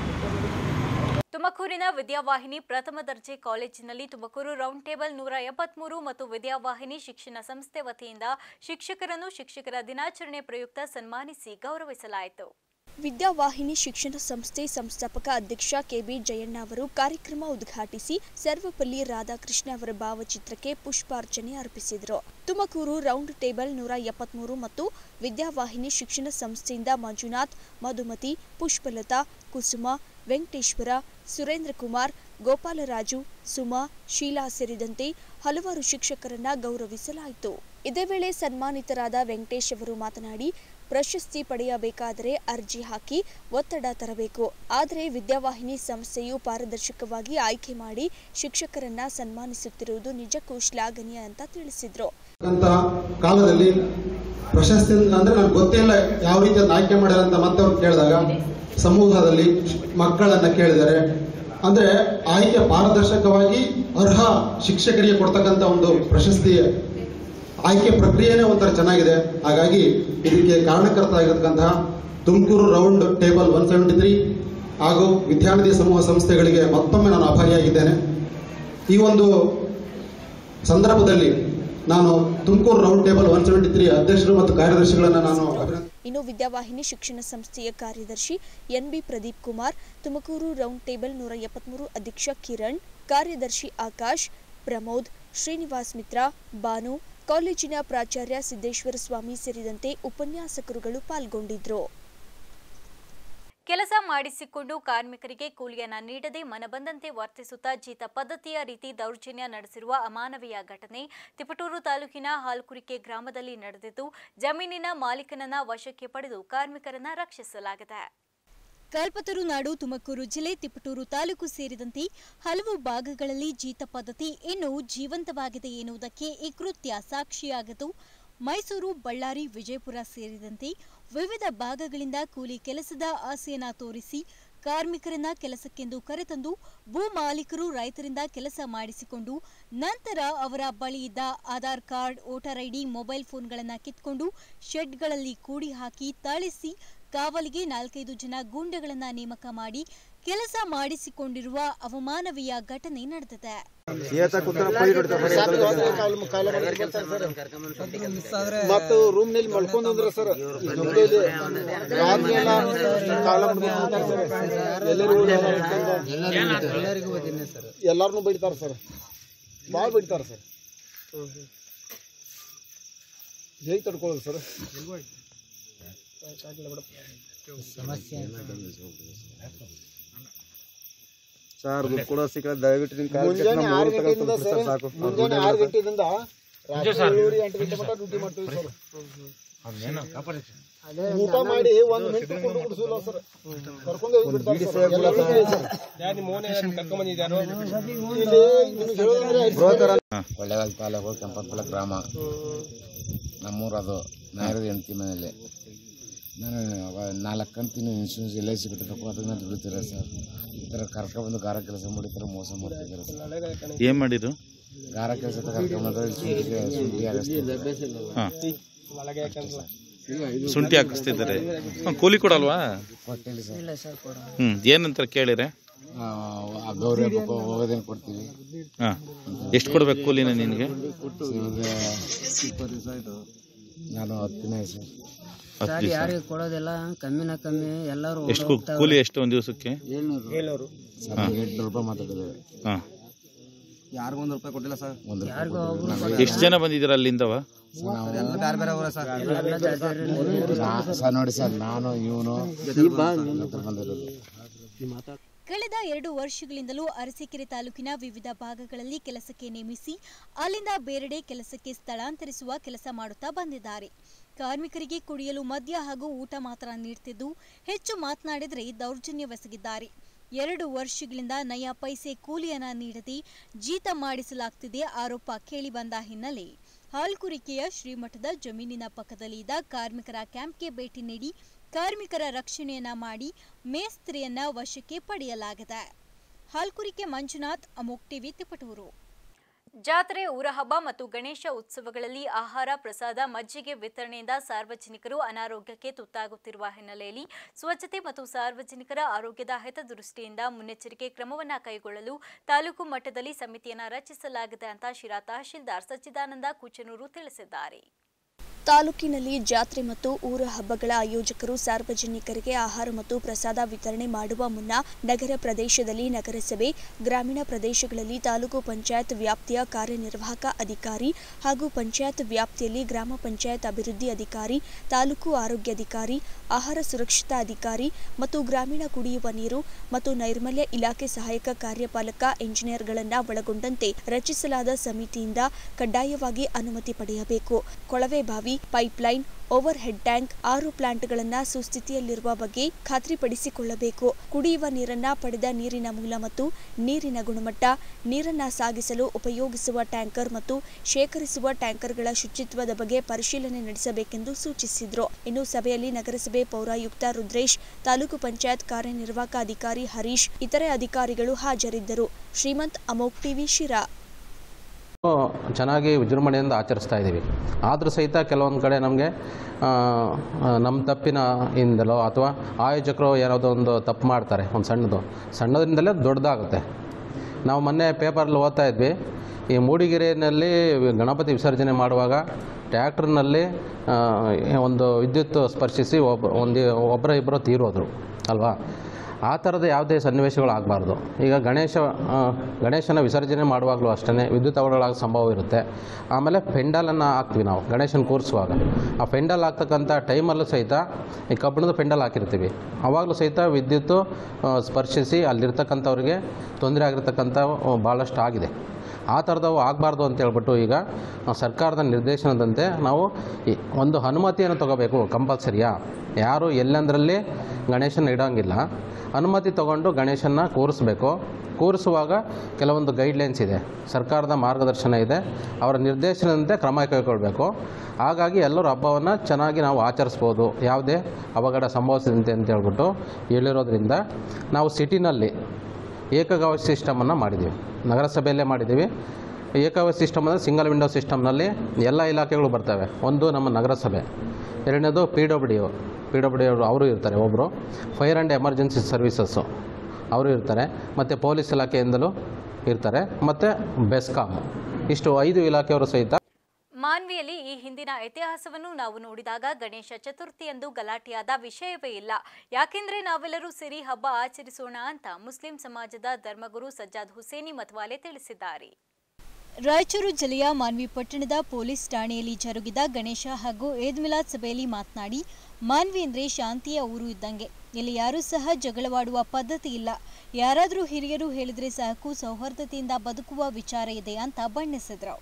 ತುಮಕೂರಿನ ವಿದ್ಯಾವಾಹಿನಿ ಪ್ರಥಮ ದರ್ಜೆ ಕಾಲೇಜಿನಲ್ಲಿ ತುಮಕೂರು ರೌಂಡ್ ಟೇಬಲ್ ನೂರ ಎಪ್ಪತ್ಮೂರು ಮತ್ತು ವಿದ್ಯಾವಾಹಿನಿ ಶಿಕ್ಷಣ ಸಂಸ್ಥೆ ವತಿಯಿಂದ ಶಿಕ್ಷಕರನ್ನು ಶಿಕ್ಷಕರ ದಿನಾಚರಣೆ ಪ್ರಯುಕ್ತ ಸನ್ಮಾನಿಸಿ ಗೌರವಿಸಲಾಯಿತು ವಿದ್ಯಾವಾಹಿನಿ ಶಿಕ್ಷಣ ಸಂಸ್ಥೆ ಸಂಸ್ಥಾಪಕ ಅಧ್ಯಕ್ಷ ಕೆಬಿ ಜಯಣ್ಣ ಅವರು ಕಾರ್ಯಕ್ರಮ ಉದ್ಘಾಟಿಸಿ ಸರ್ವಪಲ್ಲಿ ರಾಧಾಕೃಷ್ಣ ಅವರ ಭಾವಚಿತ್ರಕ್ಕೆ ಪುಷ್ಪಾರ್ಚನೆ ಅರ್ಪಿಸಿದರು ತುಮಕೂರು ರೌಂಡ್ ಟೇಬಲ್ ನೂರ ಎಪ್ಪತ್ಮೂರು ಮತ್ತು ವಿದ್ಯಾವಾಹಿನಿ ಶಿಕ್ಷಣ ಸಂಸ್ಥೆಯಿಂದ ಮಂಜುನಾಥ್ ಮಧುಮತಿ ಪುಷ್ಪಲತಾ ಕುಸುಮ ವೆಂಕಟೇಶ್ವರ ಸುರೇಂದ್ರ ಕುಮಾರ್ ಗೋಪಾಲರಾಜು ಸುಮಾ ಶೀಲಾ ಸೇರಿದಂತೆ ಹಲವಾರು ಶಿಕ್ಷಕರನ್ನ ಗೌರವಿಸಲಾಯಿತು ಇದೇ ವೇಳೆ ಸನ್ಮಾನಿತರಾದ ವೆಂಕಟೇಶ್ ಅವರು ಮಾತನಾಡಿ ಪ್ರಶಸ್ತಿ ಪಡೆಯಬೇಕಾದರೆ ಅರ್ಜಿ ಹಾಕಿ ಒತ್ತಡ ತರಬೇಕು ಆದರೆ ವಿದ್ಯಾವಾಹಿನಿ ಸಂಸ್ಥೆಯು ಪಾರದರ್ಶಕವಾಗಿ ಆಯ್ಕೆ ಮಾಡಿ ಶಿಕ್ಷಕರನ್ನ ಸನ್ಮಾನಿಸುತ್ತಿರುವುದು ನಿಜಕ್ಕೂ ಶ್ಲಾಘನೀಯ ಅಂತ ತಿಳಿಸಿದ್ರು ಅಂತ ಕಾಲದಲ್ಲಿ ಪ್ರಶಸ್ತಿ ಅಂದ್ರೆ ನನಗೆ ಗೊತ್ತೇ ಇಲ್ಲ ಯಾವ ರೀತಿ ಅದನ್ನ ಆಯ್ಕೆ ಮಾಡ್ಯಾರ ಅಂತ ಮತ್ತೆ ಅವ್ರು ಕೇಳಿದಾಗ ಸಮೂಹದಲ್ಲಿ ಮಕ್ಕಳನ್ನ ಕೇಳಿದರೆ ಅಂದ್ರೆ ಆಯ್ಕೆ ಪಾರದರ್ಶಕವಾಗಿ ಅರ್ಹ ಶಿಕ್ಷಕರಿಗೆ ಕೊಡ್ತಕ್ಕಂಥ ಒಂದು ಪ್ರಶಸ್ತಿ ಆಯ್ಕೆ ಪ್ರಕ್ರಿಯೆನೇ ಒಂಥರ ಚೆನ್ನಾಗಿದೆ ಹಾಗಾಗಿ ಇದಕ್ಕೆ ಕಾರಣಕರ್ತರಾಗಿರ್ತಕ್ಕಂತಹ Tumakuru round table one seventy three ಹಾಗೂ ವಿದ್ಯಾನಿಧಿ ಸಮೂಹ ಸಂಸ್ಥೆಗಳಿಗೆ ಮತ್ತೊಮ್ಮೆ ನಾನು ಆಭಾರಿಯಾಗಿದ್ದೇನೆ ಈ ಒಂದು ಸಂದರ್ಭದಲ್ಲಿ ನಾನು Tumakuru round table one seventy three ಅಧ್ಯಕ್ಷರು ಮತ್ತು ಕಾರ್ಯದರ್ಶಿಗಳನ್ನು ನಾನು ಅಭಿನಂದ ಇನ್ನು ವಿದ್ಯಾವಾಹಿನಿ ಶಿಕ್ಷಣ ಸಂಸ್ಥೆಯ ಕಾರ್ಯದರ್ಶಿ NB Pradeep Kumar Tumakuru round table ನೂರ ಎಪ್ಪತ್ಮೂರು ಅಧ್ಯಕ್ಷ ಕಿರಣ್ ಕಾರ್ಯದರ್ಶಿ ಆಕಾಶ್ ಪ್ರಮೋದ್ ಶ್ರೀನಿವಾಸ್ ಮಿತ್ರ ಬಾನು ಕಾಲೇಜಿನ ಪ್ರಾಚಾರ್ಯ ಸಿದ್ದೇಶ್ವರ ಸ್ವಾಮಿ ಸೇರಿದಂತೆ ಉಪನ್ಯಾಸಕರುಗಳು ಪಾಲ್ಗೊಂಡಿದ್ರು ಕೆಲಸ ಮಾಡಿಸಿಕೊಂಡು ಕಾರ್ಮಿಕರಿಗೆ ಕೂಲಿಯನ್ನ ನೀಡದೆ ಮನಬಂದಂತೆ ವರ್ತಿಸುತ್ತಾ ಜೀತ ಪದ್ಧತಿಯ ರೀತಿ ದೌರ್ಜನ್ಯ ನಡೆಸಿರುವ ಅಮಾನವೀಯ ಘಟನೆ ತಿಪಟೂರು ತಾಲೂಕಿನ ಹಾಲ್ಕುರಿಕೆ ಗ್ರಾಮದಲ್ಲಿ ನಡೆದಿದ್ದು ಜಮೀನಿನ ಮಾಲೀಕನನ್ನ ವಶಕ್ಕೆ ಪಡೆದು ಕಾರ್ಮಿಕರನ್ನ ರಕ್ಷಿಸಲಾಗಿದೆ ಕಲ್ಪತರು ನಾಡು ತುಮಕೂರು ಜಿಲ್ಲೆ ತಿಪಟೂರು ತಾಲೂಕು ಸೇರಿದಂತೆ ಹಲವು ಭಾಗಗಳಲ್ಲಿ ಜೀತ ಪದ್ಧತಿ ಇನ್ನೂ ಜೀವಂತವಾಗಿದೆ ಎನ್ನುವುದಕ್ಕೆ ಈ ಕೃತ್ಯ ಸಾಕ್ಷಿಯಾಗಿದ್ದು ಮೈಸೂರು ಬಳ್ಳಾರಿ ವಿಜಯಪುರ ಸೇರಿದಂತೆ ವಿವಿಧ ಭಾಗಗಳಿಂದ ಕೂಲಿ ಕೆಲಸದ ಆಸೆಯನ್ನ ತೋರಿಸಿ ಕಾರ್ಮಿಕರನ್ನ ಕೆಲಸಕ್ಕೆಂದು ಕರೆತಂದು ಭೂ ಮಾಲೀಕರು ರೈತರಿಂದ ಕೆಲಸ ಮಾಡಿಸಿಕೊಂಡು ನಂತರ ಅವರ ಬಳಿ ಇದ್ದ Aadhaar card voter ID mobile ಫೋನ್ಗಳನ್ನು ಕಿತ್ಕೊಂಡು ಶೆಡ್ಗಳಲ್ಲಿ ಕೂಡಿ ಹಾಕಿ ಥಳಿಸಿ ಕಾವಲಿಗೆ ನಾಲ್ಕೈದು ಜನ ಗೂಂಡಗಳನ್ನ ನೇಮಕ ಮಾಡಿ ಕೆಲಸ ಮಾಡಿಸಿಕೊಂಡಿರುವ ಅವಮಾನವೀಯ ಘಟನೆ ನಡೆದಿದೆ ಮತ್ತು ರೂಮ್ ನಲ್ಲಿ ಮಲ್ಕೊಂಡ್ರ ಸರ್ ರಾತ್ರಿ ಎಲ್ಲ ಕಾಲ ಎಲ್ಲಾರನು ಬೈತಾರ ಸರ್ ಭಾಳ ಬೈತಾರ ಸರ್ ಹೇಗೆ ತಡ್ಕೊಳ್ಳೋದು ಸರ್ ಸರ್ ದುಡ್ಡು ಕೊಡೋ ಸಿಕ್ಕ ದಯವಿಟ್ಟು ನಿಮ್ಮ ಕಾಲ್ ಮುಂಜಾನೆ ಆರು ಗಂಟೆಯಿಂದ ಸರ್ ಮುಂಜಾನೆ ಆರು ಗಂಟೆಯಿಂದ ರಾತ್ರಿ ಏಳುವರೆ ಎಂಟು ಗಂಟೆ ಮಟ್ಟ ಡ್ಯೂಟಿ ಮಾಡ್ತೀವಿ ಸರ್ ಊಟ ಮಾಡಿ ಒಂದ್ ಮಿನಿಟ್ ಕೊಂಡು ಕುಡಿಸಿಲ್ಲ ಸರ್ ಕರ್ಕೊಂಡು ಹೋಗಿ ಬಿಡ್ತಾರೆ ಸರ್. ಎಲ್ಲರೂ ಇದೆ ಸರ್. ಇಲ್ಲಿ ನಿಮ್ಗೆ ಹೇಳೋದಂದ್ರೆ ಐದು ಕೊಳ್ಳೇಗಾಲ ತಾಲೂಕು ಕೆಂಪತ್ಪುರ ಗ್ರಾಮ ನಮ್ಮೂರು ಅದು ನಾಯರದ ಹೆಂಡತಿ ಮನೇಲಿ ನಾನು ಅವ ನಾಲ್ಕು ಕಂತಿನ ಇನ್ಶೂರೆನ್ಸ್ ಎಲ್ ಐ ಸಿ ಕಟ್ಟಬೇಕು ಅದನ್ನ ದುಡಿತಾರೆ ಸರ್ ಈ ಥರ ಕರ್ಕೊಂಡ್ಬಂದು ಗಾರ ಕೆಲಸ ಮಾಡಿ ಈ ಥರ ಮೋಸ ಮಾಡ್ತಿದ್ದಾರೆ ಸರ್ ಏನ್ ಮಾಡಿರು ಗಾರ ಕೆಲಸ ಕರ್ಕೊಂಡ್ಬಂದ್ರೆ ಶುಂಠಿ ಶುಂಠಿ ಆಗಿಸ್ತಾರೆ ಶುಂಠಿ ಹಾಕಿಸ್ತಿದ್ದಾರೆ ಹ್ಮ್, ಕೂಲಿ ಕೊಡಲ್ವಾ ಕೊಟ್ಟಿಲ್ಲ ಸರ್ ಹ್ಮ್ ಏನಂತ ಕೇಳಿರೆ ಆ, ಗೌರಿ ಹಬ್ಬಕ್ಕೆ ಹೋಗೋದೇನು ಕೊಡ್ತೀವಿ ಹಾ ಎಷ್ಟು ಕೊಡ್ಬೇಕು ಕೂಲಿನ ನಿನಗೆ ಇವಾಗ ನಾನು ಹತ್ತು ದಿನ ಆಯ್ತು ಸರ್ ಹತ್ತು ದಿವಸ ಯಾರಿಗೆ ಕೊಡೋದಿಲ್ಲ ಕಮ್ಮಿನ ಕಮ್ಮಿ ಎಲ್ಲರೂ ಎಷ್ಟು ಕೂಲಿ ಎಷ್ಟು ಒಂದು ದಿವಸಕ್ಕೆ ಏಳ್ನೂರು ಸರ್ ಎಂಟುನೂರು ರೂಪಾಯಿ ಮಾತಾಡಿದ್ದಾರೆ ಹಾ ಯಾರಿಗೊಂದು ರೂಪಾಯಿ ಕೊಟ್ಟಿಲ್ಲ ಸರ್ ಒಂದು ಯಾರಿಗೂ ಒಬ್ರು ಎಷ್ಟು ಜನ ಬಂದಿದ್ದೀರ ಅಲ್ಲಿಂದವ ಎಲ್ಲ ಬೇರೆ ಬೇರೆ ಅವರ ಸರ್ ನಾ- ಸರ್ ನೋಡಿ ಸರ್ ನಾನು ಇವನು ಬಂದಿರೋದು ಕಳೆದ ಎರಡು ವರ್ಷಗಳಿಂದಲೂ ಅರಸೀಕೆರೆ ತಾಲೂಕಿನ ವಿವಿಧ ಭಾಗಗಳಲ್ಲಿ ಕೆಲಸಕ್ಕೆ ನೇಮಿಸಿ ಅಲ್ಲಿಂದ ಬೇರೆಡೆ ಕೆಲಸಕ್ಕೆ ಸ್ಥಳಾಂತರಿಸುವ ಕೆಲಸ ಮಾಡುತ್ತಾ ಬಂದಿದ್ದಾರೆ ಕಾರ್ಮಿಕರಿಗೆ ಕುಡಿಯಲು ಮದ್ಯ ಹಾಗೂ ಊಟ ಮಾತ್ರ ನೀಡುತ್ತಿದ್ದು ಹೆಚ್ಚು ಮಾತನಾಡಿದರೆ ದೌರ್ಜನ್ಯವೆಸಗಿದ್ದಾರೆ ಎರಡು ವರ್ಷಗಳಿಂದ ನಯ ಪೈಸೆ ಕೂಲಿಯನ್ನ ನೀಡದೆ ಜೀತ ಮಾಡಿಸಲಾಗ್ತಿದೆ ಆರೋಪ ಕೇಳಿಬಂದ ಹಿನ್ನೆಲೆ ಹಾಲ್ಕುರಿಕೆಯ ಶ್ರೀಮಠದ ಜಮೀನಿನ ಪಕ್ಕದಲ್ಲಿ ಇದ್ದ ಕಾರ್ಮಿಕರ ಕ್ಯಾಂಪ್ಗೆ ಭೇಟಿ ನೀಡಿ ಕಾರ್ಮಿಕರ ರಕ್ಷಣೆಯನ್ನ ಮಾಡಿ ಮೇಸ್ತ್ರಿಯನ್ನ ವಶಕ್ಕೆ ಪಡೆಯಲಾಗಿದೆ ಹಾಲ್ಕುರಿಕೆ ಮಂಜುನಾಥ್ ಅಮೋಕ್ ಟಿವಿ ತಿಪಟೂರು ಜಾತ್ರೆ ಊರಹಬ್ಬ ಮತ್ತು ಗಣೇಶ ಉತ್ಸವಗಳಲ್ಲಿ ಆಹಾರ ಪ್ರಸಾದ ಮಜ್ಜಿಗೆ ವಿತರಣೆಯಿಂದ ಸಾರ್ವಜನಿಕರು ಅನಾರೋಗ್ಯಕ್ಕೆ ತುತ್ತಾಗುತ್ತಿರುವ ಹಿನ್ನೆಲೆಯಲ್ಲಿ ಸ್ವಚ್ಛತೆ ಮತ್ತು ಸಾರ್ವಜನಿಕರ ಆರೋಗ್ಯದ ಹಿತದೃಷ್ಟಿಯಿಂದ ಮುನ್ನೆಚ್ಚರಿಕೆ ಕ್ರಮವನ್ನು ಕೈಗೊಳ್ಳಲು ತಾಲೂಕು ಮಟ್ಟದಲ್ಲಿ ಸಮಿತಿಯನ್ನು ರಚಿಸಲಾಗಿದೆ ಅಂತ ಶಿರಾ ತಹಶೀಲ್ದಾರ್ ಸಚ್ಚಿದಾನಂದ ಕುಚನೂರು ತಿಳಿಸಿದ್ದಾರೆ ತಾಲೂಕಿನಲ್ಲಿ ಜಾತ್ರೆ ಮತ್ತು ಊರ ಹಬ್ಬಗಳ ಆಯೋಜಕರು ಸಾರ್ವಜನಿಕರಿಗೆ ಆಹಾರ ಮತ್ತು ಪ್ರಸಾದ ವಿತರಣೆ ಮಾಡುವ ಮುನ್ನ ನಗರ ಪ್ರದೇಶದಲ್ಲಿ ನಗರಸಭೆ ಗ್ರಾಮೀಣ ಪ್ರದೇಶಗಳಲ್ಲಿ ತಾಲೂಕು ಪಂಚಾಯತ್ ವ್ಯಾಪ್ತಿಯ ಕಾರ್ಯನಿರ್ವಾಹಕ ಅಧಿಕಾರಿ ಹಾಗೂ ಪಂಚಾಯತ್ ವ್ಯಾಪ್ತಿಯಲ್ಲಿ ಗ್ರಾಮ ಪಂಚಾಯತ್ ಅಭಿವೃದ್ಧಿ ಅಧಿಕಾರಿ ತಾಲೂಕು ಆರೋಗ್ಯಾಧಿಕಾರಿ ಆಹಾರ ಸುರಕ್ಷತಾ ಅಧಿಕಾರಿ ಮತ್ತು ಗ್ರಾಮೀಣ ಕುಡಿಯುವ ನೀರು ಮತ್ತು ನೈರ್ಮಲ್ಯ ಇಲಾಖೆ ಸಹಾಯಕ ಕಾರ್ಯಪಾಲಕ ಎಂಜಿನಿಯರ್ಗಳನ್ನ ಒಳಗೊಂಡಂತೆ ರಚಿಸಲಾದ ಸಮಿತಿಯಿಂದ ಕಡ್ಡಾಯವಾಗಿ ಅನುಮತಿ ಪಡೆಯಬೇಕು ಕೊಳವೆ ಬಾವಿ ಪೈಪ್ಲೈನ್ ಓವರ್ ಹೆಡ್ ಟ್ಯಾಂಕ್ ಆರು ಪ್ಲಾಂಟ್ಗಳನ್ನ ಸುಸ್ಥಿತಿಯಲ್ಲಿರುವ ಬಗ್ಗೆ ಖಾತ್ರಿಪಡಿಸಿಕೊಳ್ಳಬೇಕು ಕುಡಿಯುವ ನೀರನ್ನ ಪಡೆದ ನೀರಿನ ಮೂಲ ಮತ್ತು ನೀರಿನ ಗುಣಮಟ್ಟ ನೀರನ್ನ ಸಾಗಿಸಲು ಉಪಯೋಗಿಸುವ ಟ್ಯಾಂಕರ್ ಮತ್ತು ಶೇಖರಿಸುವ ಟ್ಯಾಂಕರ್ಗಳ ಶುಚಿತ್ವದ ಬಗ್ಗೆ ಪರಿಶೀಲನೆ ನಡೆಸಬೇಕೆಂದು ಸೂಚಿಸಿದ್ರು ಇನ್ನು ಸಭೆಯಲ್ಲಿ ನಗರಸಭೆ ಪೌರಾಯುಕ್ತ ರುದ್ರೇಶ್ ತಾಲೂಕು ಪಂಚಾಯತ್ ಕಾರ್ಯನಿರ್ವಾಹಕ ಅಧಿಕಾರಿ ಹರೀಶ್ ಇತರೆ ಅಧಿಕಾರಿಗಳು ಹಾಜರಿದ್ದರು ಶ್ರೀಮಂತ್ ಅಮೋಕ್ ಟಿವಿ ಶಿರಾ ಚೆನ್ನಾಗಿ ವಿಜೃಂಭಣೆಯಿಂದ ಆಚರಿಸ್ತಾ ಇದ್ದೀವಿ ಆದರೂ ಸಹಿತ ಕೆಲವೊಂದು ಕಡೆ ನಮಗೆ ನಮ್ಮ ತಪ್ಪಿನ ಇಂದಲೋ ಅಥವಾ ಆಯೋಜಕರು ಯಾವುದೋ ಒಂದು ತಪ್ಪು ಮಾಡ್ತಾರೆ ಒಂದು ಸಣ್ಣದು ಸಣ್ಣದ್ರಿಂದಲೇ ದೊಡ್ಡದಾಗುತ್ತೆ ನಾವು ಮೊನ್ನೆ ಪೇಪರಲ್ಲಿ ಓದ್ತಾ ಇದ್ವಿ ಈ ಮೂಡಿಗೆರೆಯಲ್ಲಿ ಗಣಪತಿ ವಿಸರ್ಜನೆ ಮಾಡುವಾಗ ಟ್ಯಾಕ್ಟ್ರ್ನಲ್ಲಿ ಒಂದು ವಿದ್ಯುತ್ ಸ್ಪರ್ಶಿಸಿ ಒಬ್ಬ ಒಂದು ಒಬ್ಬರ ಇಬ್ಬರು ತೀರೋದ್ರು ಅಲ್ವಾ ಆ ಥರದ ಯಾವುದೇ ಸನ್ನಿವೇಶಗಳು ಆಗಬಾರ್ದು ಈಗ ಗಣೇಶ ಆ, ಗಣೇಶನ ವಿಸರ್ಜನೆ ಮಾಡುವಾಗಲೂ ಅಷ್ಟೇ ವಿದ್ಯುತ್ ಅವಘಡಗಳಾಗೋ ಸಂಭವ ಇರುತ್ತೆ ಆಮೇಲೆ ಪೆಂಡಲನ್ನು ಹಾಕ್ತೀವಿ ನಾವು ಗಣೇಶನ ಕೂರಿಸುವಾಗ ಆ ಪೆಂಡಲ್ ಹಾಕ್ತಕ್ಕಂಥ ಟೈಮಲ್ಲೂ ಸಹಿತ ಈ ಕಬ್ಬಿಣದ ಪೆಂಡಲ್ ಹಾಕಿರ್ತೀವಿ ಆವಾಗಲೂ ಸಹಿತ ವಿದ್ಯುತ್ತು ಆ, ಸ್ಪರ್ಶಿಸಿ ಅಲ್ಲಿರ್ತಕ್ಕಂಥವ್ರಿಗೆ ತೊಂದರೆ ಆಗಿರ್ತಕ್ಕಂಥ ಭಾಳಷ್ಟು ಆಗಿದೆ ಆ ಥರದವು ಆಗಬಾರ್ದು ಅಂತ ಹೇಳ್ಬಿಟ್ಟು ಈಗ ಆ, ಸರ್ಕಾರದ ನಿರ್ದೇಶನದಂತೆ ನಾವು ಈ ಒಂದು ಅನುಮತಿಯನ್ನು ತಗೋಬೇಕು ಕಂಪಲ್ಸರಿಯಾ ಯಾರು ಎಲ್ಲಂದ್ರಲ್ಲಿ ಗಣೇಶನ ಇಡೋಂಗಿಲ್ಲ ಅನುಮತಿ ತಗೊಂಡು ಗಣೇಶನ ಕೂರಿಸ್ಬೇಕು ಕೂರಿಸುವಾಗ ಕೆಲವೊಂದು ಗೈಡ್ಲೈನ್ಸ್ ಇದೆ ಸರ್ಕಾರದ ಮಾರ್ಗದರ್ಶನ ಇದೆ ಅವರ ನಿರ್ದೇಶನದಂತೆ ಕ್ರಮ ಕೈಗೊಳ್ಳಬೇಕು ಹಾಗಾಗಿ ಎಲ್ಲರೂ ಹಬ್ಬವನ್ನು ಚೆನ್ನಾಗಿ ನಾವು ಆಚರಿಸ್ಬೋದು ಯಾವುದೇ ಅವಘಡ ಸಂಭವಿಸಿದಂತೆ ಅಂತ ಹೇಳ್ಬಿಟ್ಟು ಹೇಳಿರೋದ್ರಿಂದ ನಾವು ಸಿಟಿನಲ್ಲಿ ಏಕಗವ ಸಿಸ್ಟಮನ್ನು ಮಾಡಿದ್ದೀವಿ ನಗರಸಭೆಯಲ್ಲೇ ಮಾಡಿದ್ದೀವಿ ಏಕಗವ ಸಿಸ್ಟಮ್ ಅಂದರೆ ಸಿಂಗಲ್ ವಿಂಡೋ ಸಿಸ್ಟಮ್ನಲ್ಲಿ ಎಲ್ಲ ಇಲಾಖೆಗಳು ಬರ್ತವೆ ಒಂದು ನಮ್ಮ ನಗರಸಭೆ ಎರಡನೇದು P W D P W D ಅವರು ಅವರು ಇರ್ತಾರೆ ಒಬ್ಬರು ಫೈರ್ ಆ್ಯಂಡ್ ಎಮರ್ಜೆನ್ಸಿ ಸರ್ವಿಸಸ್ಸು ಅವರು ಇರ್ತಾರೆ ಮತ್ತು ಪೊಲೀಸ್ ಇಲಾಖೆಯಿಂದಲೂ ಇರ್ತಾರೆ ಮತ್ತು ಬೆಸ್ಕಾಮ್ ಇಷ್ಟು ಐದು ಇಲಾಖೆಯವರು ಸಹಿತ ಮಾನ್ವಿಯಲ್ಲಿ ಈ ಹಿಂದಿನ ಇತಿಹಾಸವನ್ನು ನಾವು ನೋಡಿದಾಗ ಗಣೇಶ ಚತುರ್ಥಿಯಂದು ಗಲಾಟೆಯಾದ ವಿಷಯವೇ ಇಲ್ಲ ಯಾಕೆಂದ್ರೆ ನಾವೆಲ್ಲರೂ ಸೇರಿ ಹಬ್ಬ ಆಚರಿಸೋಣ ಅಂತ ಮುಸ್ಲಿಂ ಸಮಾಜದ ಧರ್ಮಗುರು ಸಜ್ಜಾದ್ ಹುಸೇನಿ ಮತ್ವಾಲೆ ತಿಳಿಸಿದ್ದಾರೆ ರಾಯಚೂರು ಜಿಲ್ಲೆಯ ಮಾನ್ವಿ ಪಟ್ಟಣದ ಪೊಲೀಸ್ ಠಾಣೆಯಲ್ಲಿ ಜರುಗಿದ ಗಣೇಶ ಹಾಗೂ ಏದ್ ಮಿಲಾದ್ ಸಭೆಯಲ್ಲಿ ಮಾತನಾಡಿ ಮಾನ್ವಿ ಅಂದ್ರೆ ಶಾಂತಿಯ ಊರು ಇದ್ದಂಗೆ ಇಲ್ಲಿ ಯಾರೂ ಸಹ ಜಗಳವಾಡುವ ಪದ್ಧತಿ ಇಲ್ಲ ಯಾರಾದರೂ ಹಿರಿಯರು ಹೇಳಿದ್ರೆ ಸಾಕು ಸೌಹಾರ್ದತೆಯಿಂದ ಬದುಕುವ ವಿಚಾರ ಇದೆ ಅಂತ ಬಣ್ಣಿಸಿದ್ರು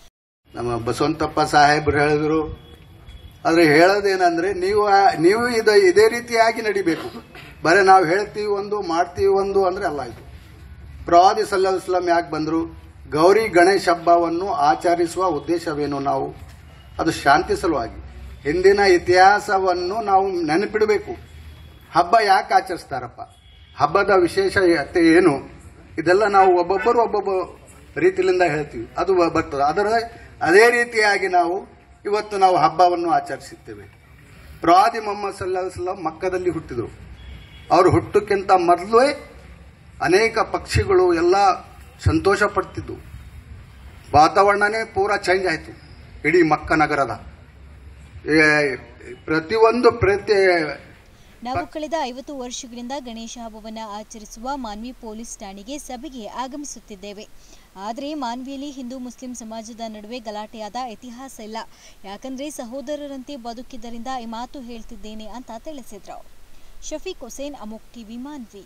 ನಮ್ಮ ಬಸವಂತಪ್ಪ ಸಾಹೇಬ್ರು ಹೇಳಿದ್ರು ಆದರೆ ಹೇಳೋದೇನಂದ್ರೆ ನೀವು ಆ- ನೀವು ಇದು ಇದೇ ರೀತಿಯಾಗಿ ನಡಿಬೇಕು ಬರೀ ನಾವು ಹೇಳ್ತೀವಿ ಒಂದು ಮಾಡ್ತೀವಿ ಒಂದು ಅಂದ್ರೆ ಅಲ್ಲ ಇದು ಪ್ರವಾದಿ ಸಲ್ಲಂ ಯಾಕೆ ಬಂದರು ಗೌರಿ ಗಣೇಶ ಹಬ್ಬವನ್ನು ಆಚರಿಸುವ ಉದ್ದೇಶವೇನು ನಾವು ಅದು ಶಾಂತಿ ಸಲುವಾಗಿ ಹಿಂದಿನ ಇತಿಹಾಸವನ್ನು ನಾವು ನೆನಪಿಡಬೇಕು ಹಬ್ಬ ಯಾಕೆ ಆಚರಿಸ್ತಾರಪ್ಪ ಹಬ್ಬದ ವಿಶೇಷತೆ ಏನು ಇದೆಲ್ಲ ನಾವು ಒಬ್ಬೊಬ್ಬರು ಒಬ್ಬೊಬ್ಬ ರೀತಿಯಿಂದ ಹೇಳ್ತೀವಿ ಅದು ಬ- ಬರ್ತದೆ ಅದರ ಅದೇ ರೀತಿಯಾಗಿ ನಾವು ಇವತ್ತು ನಾವು ಹಬ್ಬವನ್ನು ಆಚರಿಸುತ್ತೇವೆ ಪ್ರವಾದಿ ಮೊಹಮ್ಮದ್ ಸಲ್ಲಾಹ್ ಮಕ್ಕದಲ್ಲಿ ಹುಟ್ಟಿದರು ಅವರು ಹುಟ್ಟಕ್ಕಿಂತ ಮೊದಲೇ ಅನೇಕ ಪಕ್ಷಿಗಳು ಎಲ್ಲ ಸಂತೋಷ ಪಡ್ತಿದ್ವು ವಾತಾವರಣನೇ ಪೂರ ಚೇಂಜ್ ಆಯಿತು ಇಡೀ ಮಕ್ಕ ನಗರದ ಏ, ಪ್ರತಿಯೊಂದು ಪ್ರತಿ ನಾವು ಕಳೆದ ಐವತ್ತು ವರ್ಷಗಳಿಂದ ಗಣೇಶ ಹಬ್ಬವನ್ನು ಆಚರಿಸುವ ಮಾನ್ವಿ ಪೊಲೀಸ್ ಠಾಣೆಗೆ ಸಭೆಗೆ ಆಗಮಿಸುತ್ತಿದ್ದೇವೆ ಆದರೆ ಮಾನ್ವಿಯಲ್ಲಿ ಹಿಂದೂ ಮುಸ್ಲಿಂ ಸಮಾಜದ ನಡುವೆ ಗಲಾಟೆಯಾದ ಇತಿಹಾಸ ಇಲ್ಲ ಯಾಕಂದ್ರೆ ಸಹೋದರರಂತೆ ಬದುಕಿದ್ದರಿಂದ ಈ ಮಾತು ಹೇಳ್ತಿದ್ದೇನೆ ಅಂತ ತಿಳಿಸಿದ್ರು ಶಫೀಕ್ ಹುಸೇನ್ ಅಮೋಕ್ ಟಿವಿ ಮಾನ್ವಿ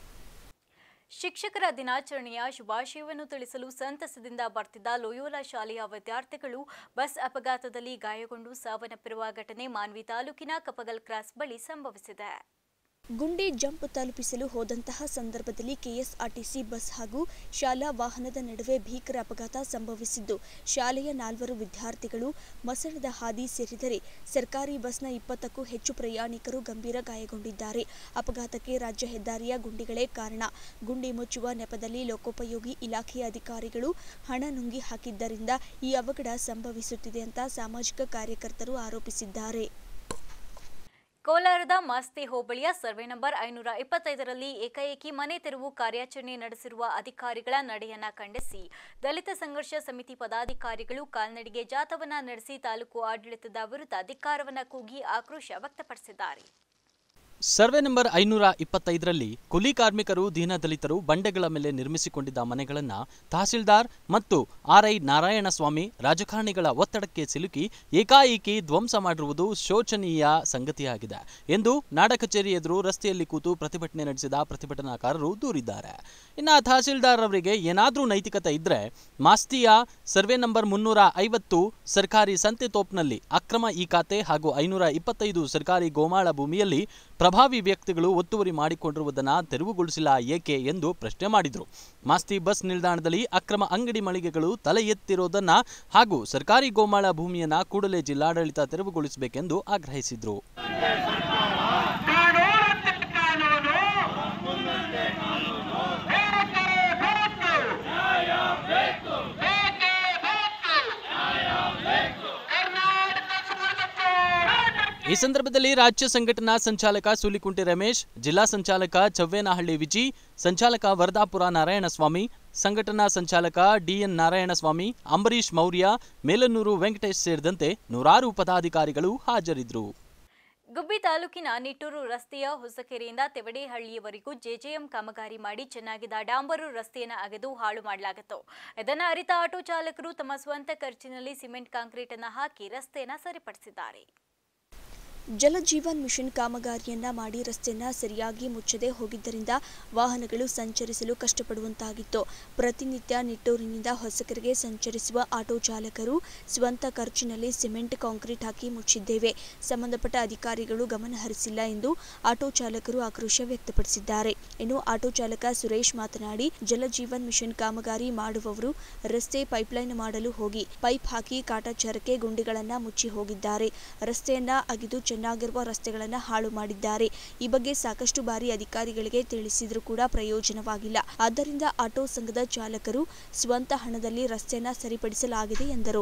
ಶಿಕ್ಷಕರ ದಿನಾಚರಣೆಯ ಶುಭಾಶಯವನ್ನು ತಿಳಿಸಲು ಸಂತಸದಿಂದ ಬರ್ತಿದ್ದ ಲೋಯೋಲಾ ಶಾಲೆಯ ವಿದ್ಯಾರ್ಥಿಗಳು ಬಸ್ ಅಪಘಾತದಲ್ಲಿ ಗಾಯಗೊಂಡು ಸಾವನ್ನಪ್ಪಿರುವ ಘಟನೆ ಮಾನ್ವಿ ತಾಲೂಕಿನ ಕಪಗಲ್ ಕ್ರಾಸ್ ಬಳಿ ಸಂಭವಿಸಿದೆ ಗುಂಡಿ ಜಂಪ್ ತಲುಪಿಸಲು ಹೋದಂತಹ ಸಂದರ್ಭದಲ್ಲಿ ಕೆಎಸ್ಆರ್ಟಿಸಿ ಬಸ್ ಹಾಗೂ ಶಾಲಾ ವಾಹನದ ನಡುವೆ ಭೀಕರ ಅಪಘಾತ ಸಂಭವಿಸಿದ್ದು ಶಾಲೆಯ ನಾಲ್ವರು ವಿದ್ಯಾರ್ಥಿಗಳು ಮಸಣದ ಹಾದಿ ಸೇರಿದರೆ ಸರ್ಕಾರಿ ಬಸ್ನ ಇಪ್ಪತ್ತಕ್ಕೂ ಹೆಚ್ಚು ಪ್ರಯಾಣಿಕರು ಗಂಭೀರ ಗಾಯಗೊಂಡಿದ್ದಾರೆ ಅಪಘಾತಕ್ಕೆ ರಾಜ್ಯ ಹೆದ್ದಾರಿಯ ಗುಂಡಿಗಳೇ ಕಾರಣ ಗುಂಡಿ ಮುಚ್ಚುವ ನೆಪದಲ್ಲಿ ಲೋಕೋಪಯೋಗಿ ಇಲಾಖೆಯ ಅಧಿಕಾರಿಗಳು ಹಣ ನುಂಗಿ ಹಾಕಿದ್ದರಿಂದ ಈ ಅವಘಡ ಸಂಭವಿಸುತ್ತಿದೆ ಅಂತ ಸಾಮಾಜಿಕ ಕಾರ್ಯಕರ್ತರು ಆರೋಪಿಸಿದ್ದಾರೆ ಕೋಲಾರದ ಮಾಸ್ತಿ ಹೋಬಳಿಯ ಸರ್ವೆ ನಂಬರ್ ಐನೂರ ಇಪ್ಪತ್ತೈದರಲ್ಲಿ ಏಕಾಏಕಿ ಮನೆ ತೆರವು ಕಾರ್ಯಾಚರಣೆ ನಡೆಸಿರುವ ಅಧಿಕಾರಿಗಳ ನಡೆಯನ್ನ ಖಂಡಿಸಿ ದಲಿತ ಸಂಘರ್ಷ ಸಮಿತಿ ಪದಾಧಿಕಾರಿಗಳು ಕಾಲ್ನಡಿಗೆ ಜಾಥವನ್ನ ನಡೆಸಿ ತಾಲೂಕು ಆಡಳಿತದ ವಿರುದ್ಧ ಧಿಕ್ಕಾರವನ್ನ ಕೂಗಿ ಆಕ್ರೋಶ ವ್ಯಕ್ತಪಡಿಸಿದ್ದಾರೆ ಸರ್ವೆ ನಂಬರ್ ಐನೂರ ಇಪ್ಪತ್ತೈದರಲ್ಲಿ ಕೂಲಿ ಕಾರ್ಮಿಕರು ದೀನದಲಿತರು ಬಂಡೆಗಳ ಮೇಲೆ ನಿರ್ಮಿಸಿಕೊಂಡಿದ್ದ ಮನೆಗಳನ್ನು ತಹಸೀಲ್ದಾರ್ ಮತ್ತು ಆರ್ಐ ನಾರಾಯಣಸ್ವಾಮಿ ರಾಜಕಾರಣಿಗಳ ಒತ್ತಡಕ್ಕೆ ಸಿಲುಕಿ ಏಕಾಏಕಿ ಧ್ವಂಸ ಮಾಡಿರುವುದು ಶೋಚನೀಯ ಸಂಗತಿಯಾಗಿದೆ ಎಂದು ನಾಡ ಕಚೇರಿ ಎದುರು ರಸ್ತೆಯಲ್ಲಿ ಕೂತು ಪ್ರತಿಭಟನೆ ನಡೆಸಿದ ಪ್ರತಿಭಟನಾಕಾರರು ದೂರಿದ್ದಾರೆ ಇನ್ನು ತಹಸೀಲ್ದಾರ್ ಅವರಿಗೆ ಏನಾದರೂ ನೈತಿಕತೆ ಇದ್ರೆ ಮಾಸ್ತಿಯ ಸರ್ವೆ ನಂಬರ್ ಮುನ್ನೂರ ಐವತ್ತು ಸರ್ಕಾರಿ ಸಂತೆ ತೋಪ್ನಲ್ಲಿ ಅಕ್ರಮ ಈ ಖಾತೆ ಹಾಗೂ ಐನೂರ ಇಪ್ಪತ್ತೈದು ಸರ್ಕಾರಿ ಗೋಮಾಳ ಭೂಮಿಯಲ್ಲಿ ಪ್ರಭಾವಿ ವ್ಯಕ್ತಿಗಳು ಒತ್ತುವರಿ ಮಾಡಿಕೊಂಡಿರುವುದನ್ನು ತೆರವುಗೊಳಿಸಿಲ್ಲ ಏಕೆ ಎಂದು ಪ್ರಶ್ನೆ ಮಾಡಿದರು ಮಾಸ್ತಿ ಬಸ್ ನಿಲ್ದಾಣದಲ್ಲಿ ಅಕ್ರಮ ಅಂಗಡಿ ಮಳಿಗೆಗಳು ತಲೆ ಎತ್ತಿರೋದನ್ನ ಹಾಗೂ ಸರ್ಕಾರಿ ಗೋಮಾಳ ಭೂಮಿಯನ್ನ ಕೂಡಲೇ ಜಿಲ್ಲಾಡಳಿತ ತೆರವುಗೊಳಿಸಬೇಕೆಂದು ಆಗ್ರಹಿಸಿದರು ಈ ಸಂದರ್ಭದಲ್ಲಿ ರಾಜ್ಯ ಸಂಘಟನಾ ಸಂಚಾಲಕ ಸೂಲಿಕುಂಟೆ ರಮೇಶ್ ಜಿಲ್ಲಾ ಸಂಚಾಲಕ ಚವ್ವೇನಹಳ್ಳಿ ವಿಜಿ ಸಂಚಾಲಕ ವರದಾಪುರ ನಾರಾಯಣಸ್ವಾಮಿ ಸಂಘಟನಾ ಸಂಚಾಲಕ ಡಿಎನ್ ನಾರಾಯಣಸ್ವಾಮಿ ಅಂಬರೀಶ್ ಮೌರ್ಯ ಮೇಲನ್ನೂರು ವೆಂಕಟೇಶ್ ಸೇರಿದಂತೆ ನೂರಾರು ಪದಾಧಿಕಾರಿಗಳು ಹಾಜರಿದ್ದರು ಗುಬ್ಬಿ ತಾಲೂಕಿನ ನಿಟ್ಟೂರು ರಸ್ತೆಯ ಹೊಸಕೆರೆಯಿಂದ ತೆವಡೇಹಳ್ಳಿಯವರೆಗೂ ಜೆಜೆಎಂ ಕಾಮಗಾರಿ ಮಾಡಿ ಚೆನ್ನಾಗಿದ್ದ ಡಾಂಬರು ರಸ್ತೆಯನ್ನು ಅಗೆದು ಹಾಳು ಮಾಡಲಾಗಿತ್ತು ಇದನ್ನು ಅರಿತ ಆಟೋ ಚಾಲಕರು ತಮ್ಮ ಸ್ವಂತ ಖರ್ಚಿನಲ್ಲಿ ಸಿಮೆಂಟ್ ಕಾಂಕ್ರೀಟ್ ಅನ್ನು ಹಾಕಿ ರಸ್ತೆಯನ್ನು ಸರಿಪಡಿಸಿದ್ದಾರೆ ಜಲಜೀವನ್ ಮಿಷನ್ ಕಾಮಗಾರಿಯನ್ನ ಮಾಡಿ ರಸ್ತೆಯನ್ನ ಸರಿಯಾಗಿ ಮುಚ್ಚದೆ ಹೋಗಿದ್ದರಿಂದ ವಾಹನಗಳು ಸಂಚರಿಸಲು ಕಷ್ಟಪಡುವಂತಾಗಿತ್ತು ಪ್ರತಿನಿತ್ಯ ನಿಟ್ಟೂರಿನಿಂದ ಹೊಸಕೆರೆಗೆ ಸಂಚರಿಸುವ ಆಟೋ ಚಾಲಕರು ಸ್ವಂತ ಖರ್ಚಿನಲ್ಲಿ ಸಿಮೆಂಟ್ ಕಾಂಕ್ರೀಟ್ ಹಾಕಿ ಮುಚ್ಚಿದ್ದೇವೆ ಸಂಬಂಧಪಟ್ಟ ಅಧಿಕಾರಿಗಳು ಗಮನ ಹರಿಸಿಲ್ಲ ಎಂದು ಆಟೋ ಚಾಲಕರು ಆಕ್ರೋಶ ವ್ಯಕ್ತಪಡಿಸಿದ್ದಾರೆ ಇನ್ನು ಆಟೋ ಚಾಲಕ ಸುರೇಶ್ ಮಾತನಾಡಿ ಜಲಜೀವನ್ ಮಿಷನ್ ಕಾಮಗಾರಿ ಮಾಡುವವರು ರಸ್ತೆ ಪೈಪ್ಲೈನ್ ಮಾಡಲು ಹೋಗಿ ಪೈಪ್ ಹಾಕಿ ಕಾಟಾಚಾರಕ್ಕೆ ಗುಂಡಿಗಳನ್ನ ಮುಚ್ಚಿ ಹೋಗಿದ್ದಾರೆ ರಸ್ತೆಯನ್ನ ಅಗಿದು ಚೆನ್ನಾಗಿರುವ ರಸ್ತೆಗಳನ್ನು ಹಾಳು ಮಾಡಿದ್ದಾರೆ ಈ ಬಗ್ಗೆ ಸಾಕಷ್ಟು ಬಾರಿ ಅಧಿಕಾರಿಗಳಿಗೆ ತಿಳಿಸಿದರೂ ಕೂಡ ಪ್ರಯೋಜನವಾಗಿಲ್ಲ ಆದ್ದರಿಂದ ಆಟೋ ಸಂಘದ ಚಾಲಕರು ಸ್ವಂತ ಹಣದಲ್ಲಿ ರಸ್ತೆಯನ್ನ ಸರಿಪಡಿಸಲಾಗಿದೆ ಎಂದರು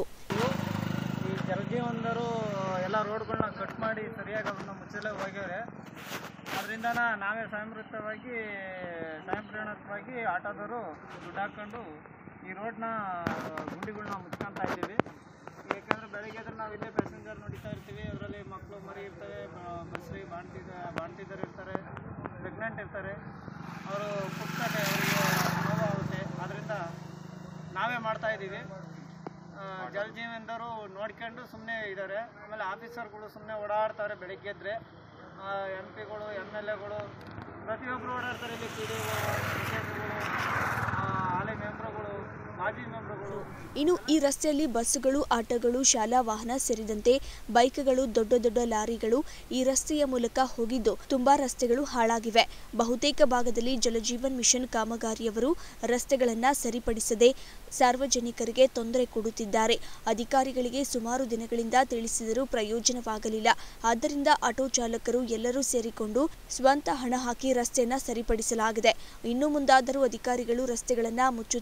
ಈ ಜಲಜೀವನದರು ಎಲ್ಲ ರೋಡ್ಗಳನ್ನ ಕಟ್ ಮಾಡಿ ಸರಿಯಾಗಿ ಅದನ್ನ ಮುಚ್ಚಲೇ ಹೋಗ್ಯವ್ರೆ ಅದರಿಂದ ನಾವೇ ಸ್ವಯಂಪ್ರೇರಿತವಾಗಿ ಸ್ವಯಂಪ್ರೇರಣವಾಗಿ ಆಟೋದವರು ದುಡ್ಡು ಹಾಕ್ಕೊಂಡು ಈ ರೋಡ್ನ ಗುಂಡಿಗಳನ್ನ ಮುಚ್ಕೊಂತ ಇದ್ದೀವಿ ಏಕೆಂದರೆ ಬೆಳಗ್ಗೆ ಎದ್ರೆ ನಾವು ಇಲ್ಲೇ ಪ್ಯಾಸೆಂಜರ್ ನೋಡಿತಾ ಇರ್ತೀವಿ ಅದರಲ್ಲಿ ಮಕ್ಕಳು ಮರಿ ಇರ್ತವೆ ಬಸ್ರಿ ಬಾಣ್ತಿದ ಬಾಣ್ತಿದ್ದರು ಇರ್ತಾರೆ ಪ್ರೆಗ್ನೆಂಟ್ ಇರ್ತಾರೆ ಅವರು ಪುಸ್ತಕ ಅವರಿಗೆ ನೋವು ಆಗುತ್ತೆ ಅದರಿಂದ ನಾವೇ ಮಾಡ್ತಾ ಇದ್ದೀವಿ ಜಲ್ ಜೀವನದವರು ನೋಡ್ಕೊಂಡು ಸುಮ್ಮನೆ ಇದ್ದಾರೆ ಆಮೇಲೆ ಆಫೀಸರ್ಗಳು ಸುಮ್ಮನೆ ಓಡಾಡ್ತಾರೆ ಬೆಳಿಗ್ಗೆ ಎದ್ರೆ ಎಂ ಪಿಗಳು ಎಮ್ ಎಲ್ ಎಗಳು ಪ್ರತಿಯೊಬ್ಬರು ಓಡಾಡ್ತಾರೆ ಇಲ್ಲಿ ಪಿ ಡಿ ಹಾಲಿ ಮೆಂಬ್ರುಗಳು ಮಾಜಿ ಮೆಂಬ್ರುಗಳು ಇನ್ನು ಈ ರಸ್ತೆಯಲ್ಲಿ ಬಸ್ಸುಗಳು ಆಟೋಗಳು ಶಾಲಾ ವಾಹನ ಸೇರಿದಂತೆ ಬೈಕ್ಗಳು ದೊಡ್ಡ ದೊಡ್ಡ ಲಾರಿಗಳು ಈ ರಸ್ತೆಯ ಮೂಲಕ ಹೋಗಿದ್ದು ತುಂಬಾ ರಸ್ತೆಗಳು ಹಾಳಾಗಿವೆ ಬಹುತೇಕ ಭಾಗದಲ್ಲಿ ಜಲಜೀವನ್ ಮಿಷನ್ ಕಾಮಗಾರಿಯವರು ರಸ್ತೆಗಳನ್ನ ಸರಿಪಡಿಸದೆ ಸಾರ್ವಜನಿಕರಿಗೆ ತೊಂದರೆ ಕೊಡುತ್ತಿದ್ದಾರೆ ಅಧಿಕಾರಿಗಳಿಗೆ ಸುಮಾರು ದಿನಗಳಿಂದ ತಿಳಿಸಿದರೂ ಪ್ರಯೋಜನವಾಗಲಿಲ್ಲ ಆದ್ದರಿಂದ ಆಟೋ ಚಾಲಕರು ಎಲ್ಲರೂ ಸೇರಿಕೊಂಡು ಸ್ವಂತ ಹಣ ಹಾಕಿ ರಸ್ತೆಯನ್ನ ಸರಿಪಡಿಸಲಾಗಿದೆ ಇನ್ನು ಮುಂದಾದರೂ ಅಧಿಕಾರಿಗಳು ರಸ್ತೆಗಳನ್ನ ಮುಚ್ಚು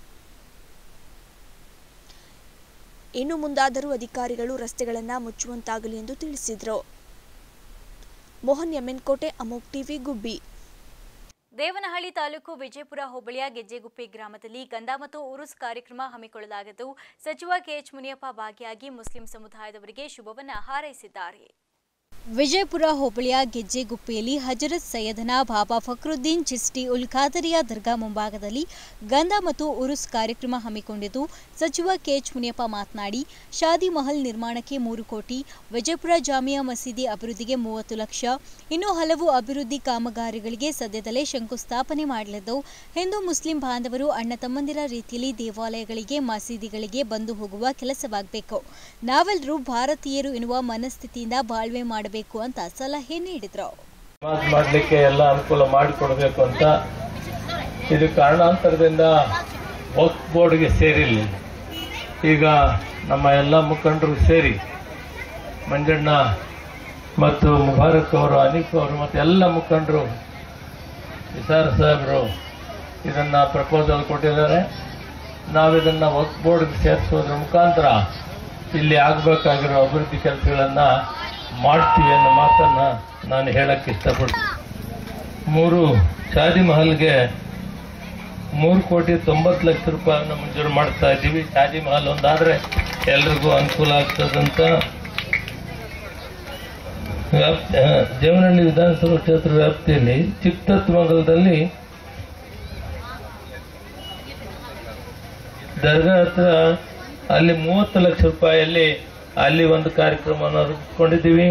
ಇನ್ನು ಮುಂದಾದರೂ ಅಧಿಕಾರಿಗಳು ರಸ್ತೆಗಳನ್ನು ಮುಚ್ಚುವಂತಾಗಲಿ ಎಂದು ತಿಳಿಸಿದರು ಮೋಹನ್ ಎಮ್ಮೆನ್ಕೋಟೆ ಅಮೋಕ್ ಟಿವಿ ಗುಬ್ಬಿ ದೇವನಹಳ್ಳಿ ತಾಲೂಕು ವಿಜಯಪುರ ಹೋಬಳಿಯ ಗೆಜ್ಜೆಗುಪ್ಪಿ ಗ್ರಾಮದಲ್ಲಿ ಗಂಧ ಮತ್ತು ಉರುಸ್ ಕಾರ್ಯಕ್ರಮ ಹಮ್ಮಿಕೊಳ್ಳಲಾಗಿದ್ದು ಸಚಿವ ಕೆಎಚ್ ಮುನಿಯಪ್ಪ ಭಾಗಿಯಾಗಿ ಮುಸ್ಲಿಂ ಸಮುದಾಯದವರಿಗೆ ಶುಭವನ್ನ ಹಾರೈಸಿದ್ದಾರೆ ವಿಜಯಪುರ ಹೋಬಳಿಯ ಗೆಜ್ಜೆಗುಪ್ಪೆಯಲ್ಲಿ ಹಜರತ್ ಸೈಯದನ ಬಾಬಾ ಫಕ್ರುದ್ದೀನ್ ಚಿಸ್ಟಿ ಉಲ್ ಖಾದರಿಯ ದರ್ಗಾ ಮುಂಭಾಗದಲ್ಲಿ ಗಂಧ ಮತ್ತು ಉರುಸ್ ಕಾರ್ಯಕ್ರಮ ಹಮ್ಮಿಕೊಂಡಿದ್ದು ಸಚಿವ ಕೆಎಚ್ ಮುನಿಯಪ್ಪ ಮಾತನಾಡಿ ಶಾದಿ ಮಹಲ್ ನಿರ್ಮಾಣಕ್ಕೆ ಮೂರು ಕೋಟಿ ವಿಜಯಪುರ ಜಾಮಿಯಾ ಮಸೀದಿ ಅಭಿವೃದ್ಧಿಗೆ ಮೂವತ್ತು ಲಕ್ಷ ಇನ್ನೂ ಹಲವು ಅಭಿವೃದ್ಧಿ ಕಾಮಗಾರಿಗಳಿಗೆ ಸದ್ಯದಲ್ಲೇ ಶಂಕುಸ್ಥಾಪನೆ ಮಾಡಲಿದ್ದು ಹಿಂದೂ ಮುಸ್ಲಿಂ ಬಾಂಧವರು ಅಣ್ಣ ತಮ್ಮಂದಿರ ರೀತಿಯಲ್ಲಿ ದೇವಾಲಯಗಳಿಗೆ ಮಸೀದಿಗಳಿಗೆ ಬಂದು ಹೋಗುವ ಕೆಲಸವಾಗಬೇಕು ನಾವೆಲ್ಲರೂ ಭಾರತೀಯರು ಎನ್ನುವ ಮನಸ್ಥಿತಿಯಿಂದ ಬಾಳ್ವೆ ಮಾಡಬೇಕು ಅಂತ ಸಲಹೆ ನೀಡಿದರು ನಮಾಜ್ ಮಾಡಲಿಕ್ಕೆ ಎಲ್ಲ ಅನುಕೂಲ ಮಾಡಿಕೊಡ್ಬೇಕು ಅಂತ ಇದು ಕಾರಣಾಂತರದಿಂದ ವಕ್ಫ್ ಬೋರ್ಡ್ಗೆ ಸೇರಿಲ್ಲ ಈಗ ನಮ್ಮ ಎಲ್ಲ ಮುಖಂಡರು ಸೇರಿ ಮಂಜಣ್ಣ ಮತ್ತು ಮುಬಾರಕ್ ಅವರು ಅನೀಫ್ ಅವರು ಮತ್ತು ಎಲ್ಲ ಮುಖಂಡರು ನಿಸಾರ್ ಸಾಹೇಬರು ಇದನ್ನು ಪ್ರಪೋಸಲ್ ಕೊಟ್ಟಿದ್ದಾರೆ ನಾವು ಇದನ್ನು ವಕ್ಫ್ ಬೋರ್ಡ್ಗೆ ಸೇರಿಸೋದ್ರ ಮುಖಾಂತರ ಇಲ್ಲಿ ಆಗಬೇಕಾಗಿರೋ ಅಭಿವೃದ್ಧಿ ಕೆಲಸಗಳನ್ನು ಮಾಡ್ತೀವಿ ಅನ್ನೋ ಮಾತನ್ನು ನಾನು ಹೇಳಕ್ಕೆ ಇಷ್ಟಪಡ್ತೀನಿ ಮೂರು ಶಾದಿ ಮಹಲ್ಗೆ ಮೂರು ಕೋಟಿ ತೊಂಬತ್ತು ಲಕ್ಷ ರೂಪಾಯಿಯನ್ನು ಮಂಜೂರು ಮಾಡ್ತಾ ಇದ್ದೀವಿ ಶಾದಿ ಮಹಲ್ ಒಂದಾದರೆ ಎಲ್ರಿಗೂ ಅನುಕೂಲ ಆಗ್ತದಂತ ವ್ಯಾಪ್ತಿ ಆ, ದೇವನಹಳ್ಳಿ ವಿಧಾನಸಭಾ ಕ್ಷೇತ್ರ ವ್ಯಾಪ್ತಿಯಲ್ಲಿ ಚಿಕ್ಕತತ್ಮಂಗಲದಲ್ಲಿ ದರ್ಗಾ ಹತ್ರ ಅಲ್ಲಿ ಮೂವತ್ತು ಲಕ್ಷ ರೂಪಾಯಿಯಲ್ಲಿ ಅಲ್ಲಿ ಒಂದು ಕಾರ್ಯಕ್ರಮವನ್ನು ರೂಪಿಸ್ಕೊಂಡಿದ್ದೀವಿ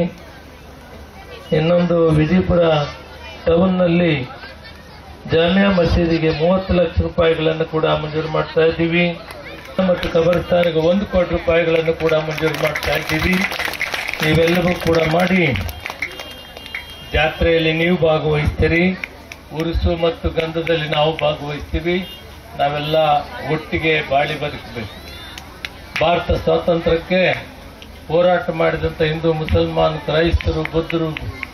ಇನ್ನೊಂದು ವಿಜಯಪುರ ಟೌನ್ನಲ್ಲಿ ಜಾಮಿಯಾ ಮಸೀದಿಗೆ ಮೂವತ್ತು ಲಕ್ಷ ರೂಪಾಯಿಗಳನ್ನು ಕೂಡ ಮಂಜೂರು ಮಾಡ್ತಾ ಇದ್ದೀವಿ ಮತ್ತು ಕಬರಸ್ಥಾನಿಗೆ ಒಂದು ಕೋಟಿ ರೂಪಾಯಿಗಳನ್ನು ಕೂಡ ಮಂಜೂರು ಮಾಡ್ತಾ ಇದ್ದೀವಿ ಇವೆಲ್ಲವೂ ಕೂಡ ಮಾಡಿ ಜಾತ್ರೆಯಲ್ಲಿ ನೀವು ಭಾಗವಹಿಸ್ತೀರಿ ಉರುಸು ಮತ್ತು ಗಂಧದಲ್ಲಿ ನಾವು ಭಾಗವಹಿಸ್ತೀವಿ ನಾವೆಲ್ಲ ಒಟ್ಟಿಗೆ ಬಾಳಿ ಬದುಕಬೇಕು ಭಾರತ ಸ್ವಾತಂತ್ರ್ಯಕ್ಕೆ ಹೋರಾಟ ಮಾಡಿದಂಥ ಹಿಂದೂ ಮುಸಲ್ಮಾನ್ ಕ್ರೈಸ್ತರು ಬುದ್ಧರು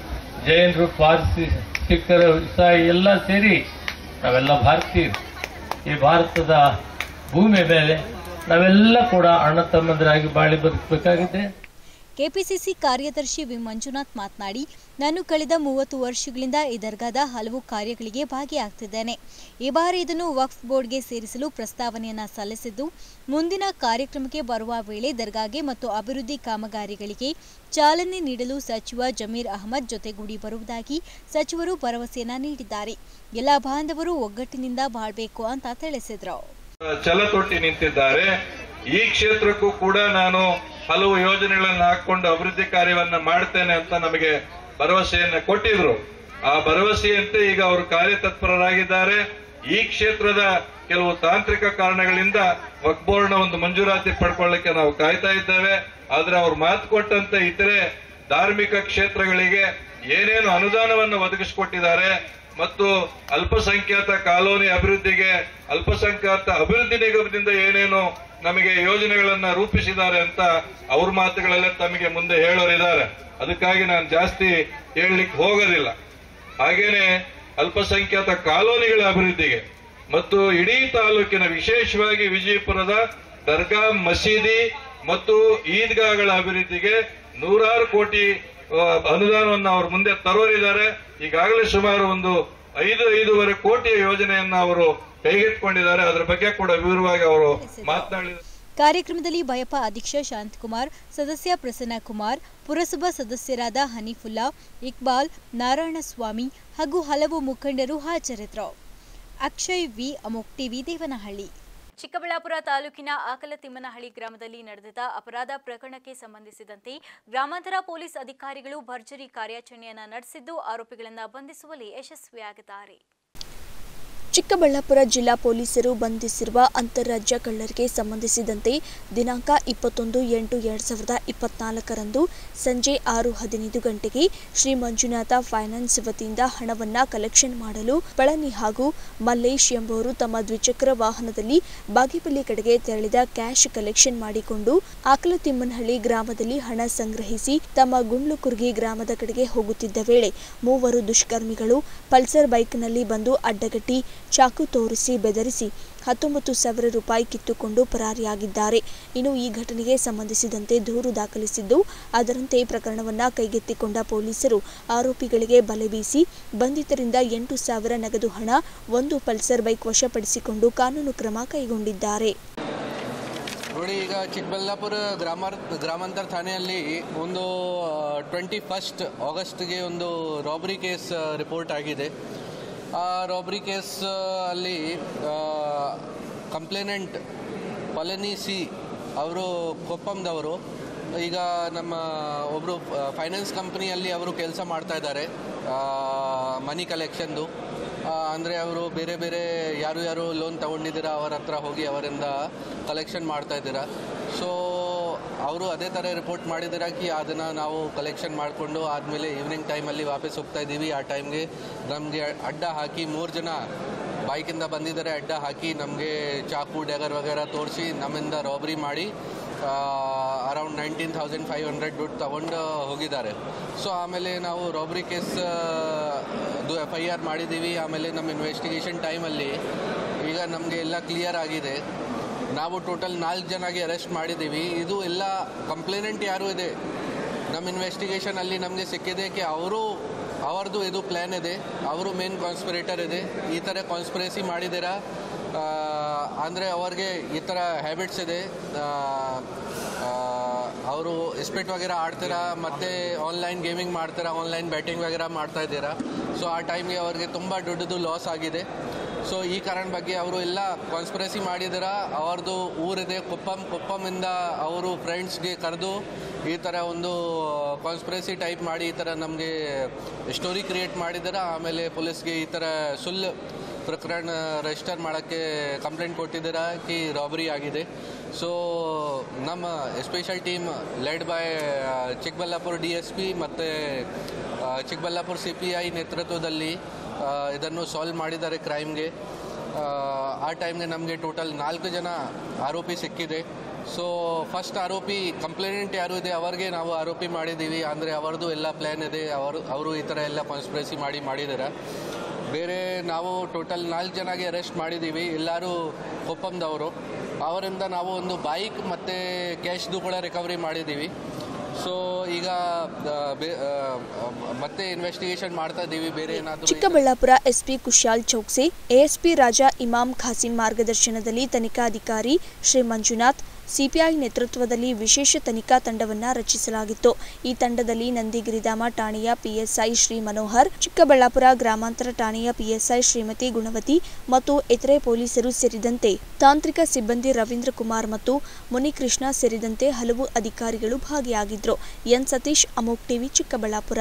ಜೈನರು ಪಾರ್ಸಿ ಸಿಖ್ಖರು ಇಸಾಯಿ ಎಲ್ಲ ಸೇರಿ ನಾವೆಲ್ಲ ಭಾರತೀಯರು ಈ ಭಾರತದ ಭೂಮಿ ಮೇಲೆ ನಾವೆಲ್ಲ ಕೂಡ ಅಣ್ಣ ತಮ್ಮಂದರಾಗಿ ಬಾಳಿ ಬದುಕಬೇಕಾಗಿದೆ ಕೆಪಿಸಿಸಿ ಕಾರ್ಯದರ್ಶಿ ವಿ ಮಂಜುನಾಥ್ ಮಾತನಾಡಿ ನಾನು ಕಳೆದ ಮೂವತ್ತು ವರ್ಷಗಳಿಂದ ಈ ದರ್ಗಾದ ಹಲವು ಕಾರ್ಯಗಳಿಗೆ ಭಾಗಿಯಾಗ್ತಿದ್ದೇನೆ ಈ ಬಾರಿ ಇದನ್ನು ವಕ್ಫ್ ಬೋರ್ಡ್ಗೆ ಸೇರಿಸಲು ಪ್ರಸ್ತಾವನೆಯನ್ನ ಸಲ್ಲಿಸಿದ್ದು ಮುಂದಿನ ಕಾರ್ಯಕ್ರಮಕ್ಕೆ ಬರುವ ವೇಳೆ ದರ್ಗಾಗೆ ಮತ್ತು ಅಭಿವೃದ್ಧಿ ಕಾಮಗಾರಿಗಳಿಗೆ ಚಾಲನೆ ನೀಡಲು ಸಚಿವ ಜಮೀರ್ ಅಹಮದ್ ಜೊತೆಗೂಡಿ ಬರುವುದಾಗಿ ಸಚಿವರು ಭರವಸೆಯನ್ನ ನೀಡಿದ್ದಾರೆ ಎಲ್ಲ ಬಾಂಧವರು ಒಗ್ಗಟ್ಟಿನಿಂದ ಬಾಳ್ಬೇಕು ಅಂತ ತಿಳಿಸಿದ್ರು ಛಲ ತೊಟ್ಟಿ ನಿಂತಿದ್ದಾರೆ ಈ ಕ್ಷೇತ್ರಕ್ಕೂ ಕೂಡ ನಾನು ಹಲವು ಯೋಜನೆಗಳನ್ನು ಹಾಕೊಂಡು ಅಭಿವೃದ್ಧಿ ಕಾರ್ಯವನ್ನ ಮಾಡ್ತೇನೆ ಅಂತ ನಮಗೆ ಭರವಸೆಯನ್ನ ಕೊಟ್ಟಿದ್ರು ಆ ಭರವಸೆಯಂತೆ ಈಗ ಅವರು ಕಾರ್ಯತತ್ಪರರಾಗಿದ್ದಾರೆ ಈ ಕ್ಷೇತ್ರದ ಕೆಲವು ತಾಂತ್ರಿಕ ಕಾರಣಗಳಿಂದ ವಕ್ಬೋರ್ಡ್ನ ಒಂದು ಮಂಜೂರಾತಿ ಪಡ್ಕೊಳ್ಳಿಕ್ಕೆ ನಾವು ಕಾಯ್ತಾ ಇದ್ದೇವೆ ಆದ್ರೆ ಅವ್ರು ಮಾತು ಕೊಟ್ಟಂತೆ ಇತರೆ ಧಾರ್ಮಿಕ ಕ್ಷೇತ್ರಗಳಿಗೆ ಏನೇನು ಅನುದಾನವನ್ನು ಒದಗಿಸಿಕೊಟ್ಟಿದ್ದಾರೆ ಮತ್ತು ಅಲ್ಪಸಂಖ್ಯಾತ ಕಾಲೋನಿ ಅಭಿವೃದ್ಧಿಗೆ ಅಲ್ಪಸಂಖ್ಯಾತ ಅಭಿವೃದ್ಧಿ ನಿಗಮದಿಂದ ಏನೇನು ನಮಗೆ ಯೋಜನೆಗಳನ್ನ ರೂಪಿಸಿದ್ದಾರೆ ಅಂತ ಅವ್ರ ಮಾತುಗಳೆಲ್ಲ ತಮಗೆ ಮುಂದೆ ಹೇಳೋರಿದ್ದಾರೆ ಅದಕ್ಕಾಗಿ ನಾನು ಜಾಸ್ತಿ ಹೇಳಲಿಕ್ಕೆ ಹೋಗೋದಿಲ್ಲ ಹಾಗೇನೆ ಅಲ್ಪಸಂಖ್ಯಾತ ಕಾಲೋನಿಗಳ ಅಭಿವೃದ್ಧಿಗೆ ಮತ್ತು ಇಡೀ ತಾಲೂಕಿನ ವಿಶೇಷವಾಗಿ ವಿಜಯಪುರದ ದರ್ಗಾ ಮಸೀದಿ ಮತ್ತು ಈದ್ಗಾಗಳ ಅಭಿವೃದ್ಧಿಗೆ ನೂರಾರು ಕೋಟಿ ಆ, ಅನುದಾನವನ್ನು ಅವ್ರ ಮುಂದೆ ತರೋರಿದ್ದಾರೆ ಈಗಾಗಲೇ ಸುಮಾರು ಒಂದು ಐದು ಐದೂವರೆ ಕೋಟಿಯ ಯೋಜನೆಯನ್ನ ಅವರು ಕೈಗೆತ್ತಿಕೊಂಡಿದ್ದಾರೆ ಅದರ ಬಗ್ಗೆ ಕೂಡ ವಿವರವಾಗಿ ಅವರು ಮಾತನಾಡಿದ್ದಾರೆ ಕಾರ್ಯಕ್ರಮದಲ್ಲಿ ಬಯಪ ಅಧ್ಯಕ್ಷ ಶಾಂತಕುಮಾರ್ ಸದಸ್ಯ ಪ್ರಸನ್ನ ಕುಮಾರ್ ಪುರಸಭಾ ಸದಸ್ಯರಾದ ಹನೀಫುಲ್ಲಾ ಇಕ್ಬಾಲ್ ನಾರಾಯಣಸ್ವಾಮಿ ಹಾಗೂ ಹಲವು ಮುಖಂಡರು ಹಾಜರಿದ್ದರು Akshay V Amok TV Devanahalli Chikkaballapur ತಾಲೂಕಿನ ಆಕಲತಿಮ್ಮನಹಳ್ಳಿ ಗ್ರಾಮದಲ್ಲಿ ನಡೆದ ಅಪರಾಧ ಪ್ರಕರಣಕ್ಕೆ ಸಂಬಂಧಿಸಿದಂತೆ ಗ್ರಾಮಾಂತರ ಪೊಲೀಸ್ ಅಧಿಕಾರಿಗಳು ಭರ್ಜರಿ ಕಾರ್ಯಾಚರಣೆಯನ್ನ ನಡೆಸಿದ್ದು ಆರೋಪಿಗಳನ್ನು ಬಂಧಿಸುವಲ್ಲಿ ಯಶಸ್ವಿಯಾಗಿದ್ದಾರೆ ಚಿಕ್ಕಬಳ್ಳಾಪುರ ಜಿಲ್ಲಾ ಪೊಲೀಸರು ಬಂಧಿಸಿರುವ ಅಂತಾರಾಜ್ಯ ಕಳ್ಳರಿಗೆ ಸಂಬಂಧಿಸಿದಂತೆ ದಿನಾಂಕ ಇಪ್ಪತ್ತೊಂದು ಎಂಟು ಎರಡು ಸಾವಿರದ ಇಪ್ಪತ್ನಾಲ್ಕರಂದು ಸಂಜೆ ಆರು ಹದಿನೈದು ಗಂಟೆಗೆ ಶ್ರೀ ಮಂಜುನಾಥ ಫೈನಾನ್ಸ್ ವತಿಯಿಂದ ಹಣವನ್ನ ಕಲೆಕ್ಷನ್ ಮಾಡಲು ಪಳನಿ ಹಾಗೂ ಮಲ್ಲೇಶ್ ಎಂಬುವರು ತಮ್ಮ ದ್ವಿಚಕ್ರ ವಾಹನದಲ್ಲಿ ಬಾಗೇಪಲ್ಲಿ ಕಡೆಗೆ ತೆರಳಿದ ಕ್ಯಾಶ್ ಕಲೆಕ್ಷನ್ ಮಾಡಿಕೊಂಡು ಆಕಲತಿಮ್ಮನಹಳ್ಳಿ ಗ್ರಾಮದಲ್ಲಿ ಹಣ ಸಂಗ್ರಹಿಸಿ ತಮ್ಮ ಗುಂಡ್ಲುಕುರ್ಗಿ ಗ್ರಾಮದ ಕಡೆಗೆ ಹೋಗುತ್ತಿದ್ದ ವೇಳೆ ಮೂವರು ದುಷ್ಕರ್ಮಿಗಳು ಪಲ್ಸರ್ ಬೈಕ್ನಲ್ಲಿ ಬಂದು ಅಡ್ಡಗಟ್ಟಿ ಚಾಕು ತೋರಿಸಿ ಬೆದರಿಸಿ ಹತ್ತೊಂಬತ್ತು ಸಾವಿರ ರೂಪಾಯಿ ಕಿತ್ತುಕೊಂಡು ಪರಾರಿಯಾಗಿದ್ದಾರೆ ಇನ್ನು ಈ ಘಟನೆಗೆ ಸಂಬಂಧಿಸಿದಂತೆ ದೂರು ದಾಖಲಿಸಿದ್ದು ಅದರಂತೆ ಪ್ರಕರಣವನ್ನ ಕೈಗೆತ್ತಿಕೊಂಡ ಪೊಲೀಸರು ಆರೋಪಿಗಳಿಗೆ ಬಲೆ ಬೀಸಿ ಬಂಧಿತರಿಂದ ಎಂಟು ಸಾವಿರ ನಗದು ಹಣ ಒಂದು ಪಲ್ಸರ್ ಬೈಕ್ ವಶಪಡಿಸಿಕೊಂಡು ಕಾನೂನು ಕ್ರಮ ಕೈಗೊಂಡಿದ್ದಾರೆ ನೋಡಿ ಈಗ ಚಿಕ್ಕಬಳ್ಳಾಪುರ ಗ್ರಾಮಾರ್ ಗ್ರಾಮಾಂತರ ಠಾಣೆಯಲ್ಲಿ ಒಂದು ಟ್ವೆಂಟಿ ಫಸ್ಟ್ ಆಗಸ್ಟ್ಗೆ ಒಂದು ರಾಬರಿ ಕೇಸ್ ರಿಪೋರ್ಟ್ ಆಗಿದೆ ಆ ರಾಬರಿ ಕೇಸ್ ಅಲ್ಲಿ ಕಂಪ್ಲೇನೆಂಟ್ ಪಳನಿ ಸಿ ಅವರು ಕೊಪ್ಪಂದವರು ಈಗ ನಮ್ಮ ಒಬ್ಬರು ಫೈನಾನ್ಸ್ ಕಂಪ್ನಿಯಲ್ಲಿ ಅವರು ಕೆಲಸ ಮಾಡ್ತಾ ಇದ್ದಾರೆ ಮನಿ ಕಲೆಕ್ಷನ್ದು ಅಂದರೆ ಅವರು ಬೇರೆ ಬೇರೆ ಯಾರು ಯಾರು ಲೋನ್ ತಗೊಂಡಿದ್ದೀರಾ ಅವರ ಹತ್ರ ಹೋಗಿ ಅವರಿಂದ ಕಲೆಕ್ಷನ್ ಮಾಡ್ತಾ ಇದ್ದೀರಾ ಸೊ ಅವರು ಅದೇ ಥರ ರಿಪೋರ್ಟ್ ಮಾಡಿದಿರಾಕಿ ಅದನ್ನು ನಾವು ಕಲೆಕ್ಷನ್ ಮಾಡಿಕೊಂಡು ಆದಮೇಲೆ ಈವ್ನಿಂಗ್ ಟೈಮಲ್ಲಿ ವಾಪಸ್ ಹೋಗ್ತಾ ಇದ್ದೀವಿ ಆ ಟೈಮ್ಗೆ ನಮಗೆ ಅಡ್ಡ ಹಾಕಿ ಮೂರು ಜನ ಬೈಕಿಂದ ಬಂದಿದ್ದಾರೆ ಅಡ್ಡ ಹಾಕಿ ನಮಗೆ ಚಾಕು ಡ್ಯಾಗರ್ ವಗೇರ ತೋರಿಸಿ ನಮ್ಮಿಂದ ರಾಬ್ರಿ ಮಾಡಿ around nineteen thousand five hundred ದುಡ್ಡು ತಗೊಂಡು ಹೋಗಿದ್ದಾರೆ ಸೊ ಆಮೇಲೆ ನಾವು ರಾಬ್ರಿ ಕೇಸ್ ಅದು ಎಫ್ ಐ ಆರ್ ಮಾಡಿದ್ದೀವಿ ಆಮೇಲೆ ನಮ್ಮ ಇನ್ವೆಸ್ಟಿಗೇಷನ್ ಟೈಮಲ್ಲಿ ಈಗ ನಮಗೆ ಎಲ್ಲ ಕ್ಲಿಯರ್ ಆಗಿದೆ ನಾವು ಟೋಟಲ್ ನಾಲ್ಕು ಜನಗೆ ಅರೆಸ್ಟ್ ಮಾಡಿದ್ದೀವಿ ಇದು ಎಲ್ಲ ಕಂಪ್ಲೇನೆಂಟ್ ಯಾರು ಇದೆ ನಮ್ಮ ಇನ್ವೆಸ್ಟಿಗೇಷನಲ್ಲಿ ನಮಗೆ ಸಿಕ್ಕಿದೆ ಕಿ ಅವರು ಅವರದು ಇದು ಪ್ಲ್ಯಾನ್ ಇದೆ ಅವರು ಮೇನ್ ಕಾನ್ಸ್ಪಿರೇಟರ್ ಇದೆ ಈ ಥರ ಕಾನ್ಸ್ಪಿರೇಸಿ ಮಾಡಿದ್ದೀರಾ ಅಂದರೆ ಅವ್ರಿಗೆ ಈ ಥರ ಹ್ಯಾಬಿಟ್ಸ್ ಇದೆ ಅವರು ಇಸ್ಪೆಟ್ ವಗೇರ ಆಡ್ತೀರಾ ಮತ್ತು ಆನ್ಲೈನ್ ಗೇಮಿಂಗ್ ಮಾಡ್ತೀರಾ ಆನ್ಲೈನ್ ಬ್ಯಾಟಿಂಗ್ ವಗೇರ ಮಾಡ್ತಾ ಇದ್ದೀರಾ ಸೊ ಆ ಟೈಮ್ಗೆ ಅವ್ರಿಗೆ ತುಂಬ ದೊಡ್ಡದು ಲಾಸ್ ಆಗಿದೆ ಸೊ ಈ ಕಾರಣ ಬಗ್ಗೆ ಅವರು ಎಲ್ಲ ಕಾನ್ಸ್ಪಿರಸಿ ಮಾಡಿದಾರ ಅವ್ರದ್ದು ಊರಿದೆ ಕೊಪ್ಪಂ ಕೊಪ್ಪಮಿಂದ ಅವರು ಫ್ರೆಂಡ್ಸ್ಗೆ ಕರೆದು ಈ ಥರ ಒಂದು ಕಾನ್ಸ್ಪಿರಸಿ ಟೈಪ್ ಮಾಡಿ ಈ ಥರ ನಮಗೆ ಸ್ಟೋರಿ ಕ್ರಿಯೇಟ್ ಮಾಡಿದಾರ ಆಮೇಲೆ ಪೊಲೀಸ್ಗೆ ಈ ಥರ ಸುಳ್ಳು ಪ್ರಕರಣ ರಿಜಿಸ್ಟರ್ ಮಾಡೋಕ್ಕೆ ಕಂಪ್ಲೇಂಟ್ ಕೊಟ್ಟಿದ್ದೀರಾ ಕಿ ರಾಬರಿ ಆಗಿದೆ ಸೊ ನಮ್ಮ special team led by Chikkaballapur D S P ಮತ್ತು ಚಿಕ್ಕಬಳ್ಳಾಪುರ ಸಿ ಪಿ ಐ ನೇತೃತ್ವದಲ್ಲಿ ಆ, ಇದನ್ನು ಸಾಲ್ವ್ ಮಾಡಿದ್ದಾರೆ ಕ್ರೈಮ್ಗೆ ಆ ಟೈಮ್ಗೆ ನಮಗೆ ಟೋಟಲ್ ನಾಲ್ಕು ಜನ ಆರೋಪಿ ಸಿಕ್ಕಿದೆ ಸೊ ಫಸ್ಟ್ ಆರೋಪಿ ಕಂಪ್ಲೇನೆಂಟ್ ಯಾರು ಇದೆ ಅವರಿಗೆ ನಾವು ಆರೋಪಿ ಮಾಡಿದ್ದೀವಿ ಅಂದರೆ ಅವರದು ಎಲ್ಲ ಪ್ಲ್ಯಾನ್ ಇದೆ ಅವರು ಅವರು ಈ ಥರ ಎಲ್ಲ ಕಾನ್ಸ್ಪಿರಸಿ ಮಾಡಿ ಮಾಡಿದ್ದಾರೆ ಬೇರೆ ನಾವು ಟೋಟಲ್ ನಾಲ್ಕು ಜನಗೆ ಅರೆಸ್ಟ್ ಮಾಡಿದ್ದೀವಿ ಎಲ್ಲರೂ ಕೊಪ್ಪಂದವರು ಅವರಿಂದ ನಾವು ಒಂದು ಬೈಕ್ ಮತ್ತು ಕ್ಯಾಶ್ದು ಕೂಡ ರಿಕವರಿ ಮಾಡಿದ್ದೀವಿ ಸೊ ಈಗ ಆ, ಬೇ- ಆ, ಮತ್ತೆ ಇನ್ವೆಸ್ಟಿಗೇಷನ್ ಮಾಡ್ತಾ ಇದ್ದೀವಿ ಬೇರೆ ಏನಾದರೂ ಚಿಕ್ಕಬಳ್ಳಾಪುರ ಎಸ್ಪಿ ಕುಶಾಲ್ ಚೌಕ್ಸಿ ಎಎಸ್ಪಿ ರಾಜಾ ಇಮಾಮ್ ಖಾಸಿಂ ಮಾರ್ಗದರ್ಶನದಲ್ಲಿ ತನಿಖಾಧಿಕಾರಿ ಶ್ರೀ ಮಂಜುನಾಥ್ ಸಿಪಿಐ ನೇತೃತ್ವದಲ್ಲಿ ವಿಶೇಷ ತನಿಖಾ ತಂಡವನ್ನ ರಚಿಸಲಾಗಿತ್ತು ಈ ತಂಡದಲ್ಲಿ ನಂದಿಗಿರಿಧಾಮ ಠಾಣೆಯ ಪಿಎಸ್ಐ ಶ್ರೀ ಮನೋಹರ್ ಚಿಕ್ಕಬಳ್ಳಾಪುರ ಗ್ರಾಮಾಂತರ ಠಾಣೆಯ ಪಿಎಸ್ಐ ಶ್ರೀಮತಿ ಗುಣವತಿ ಮತ್ತು ಇತರೆ ಪೊಲೀಸರು ಸೇರಿದಂತೆ ತಾಂತ್ರಿಕ ಸಿಬ್ಬಂದಿ ರವೀಂದ್ರ ಕುಮಾರ್ ಮತ್ತು ಮುನಿಕೃಷ್ಣ ಸೇರಿದಂತೆ ಹಲವು ಅಧಿಕಾರಿಗಳು ಭಾಗಿಯಾಗಿದ್ರು ಎನ್ ಸತೀಶ್ ಅಮೋಕ್ ಟಿವಿ ಚಿಕ್ಕಬಳ್ಳಾಪುರ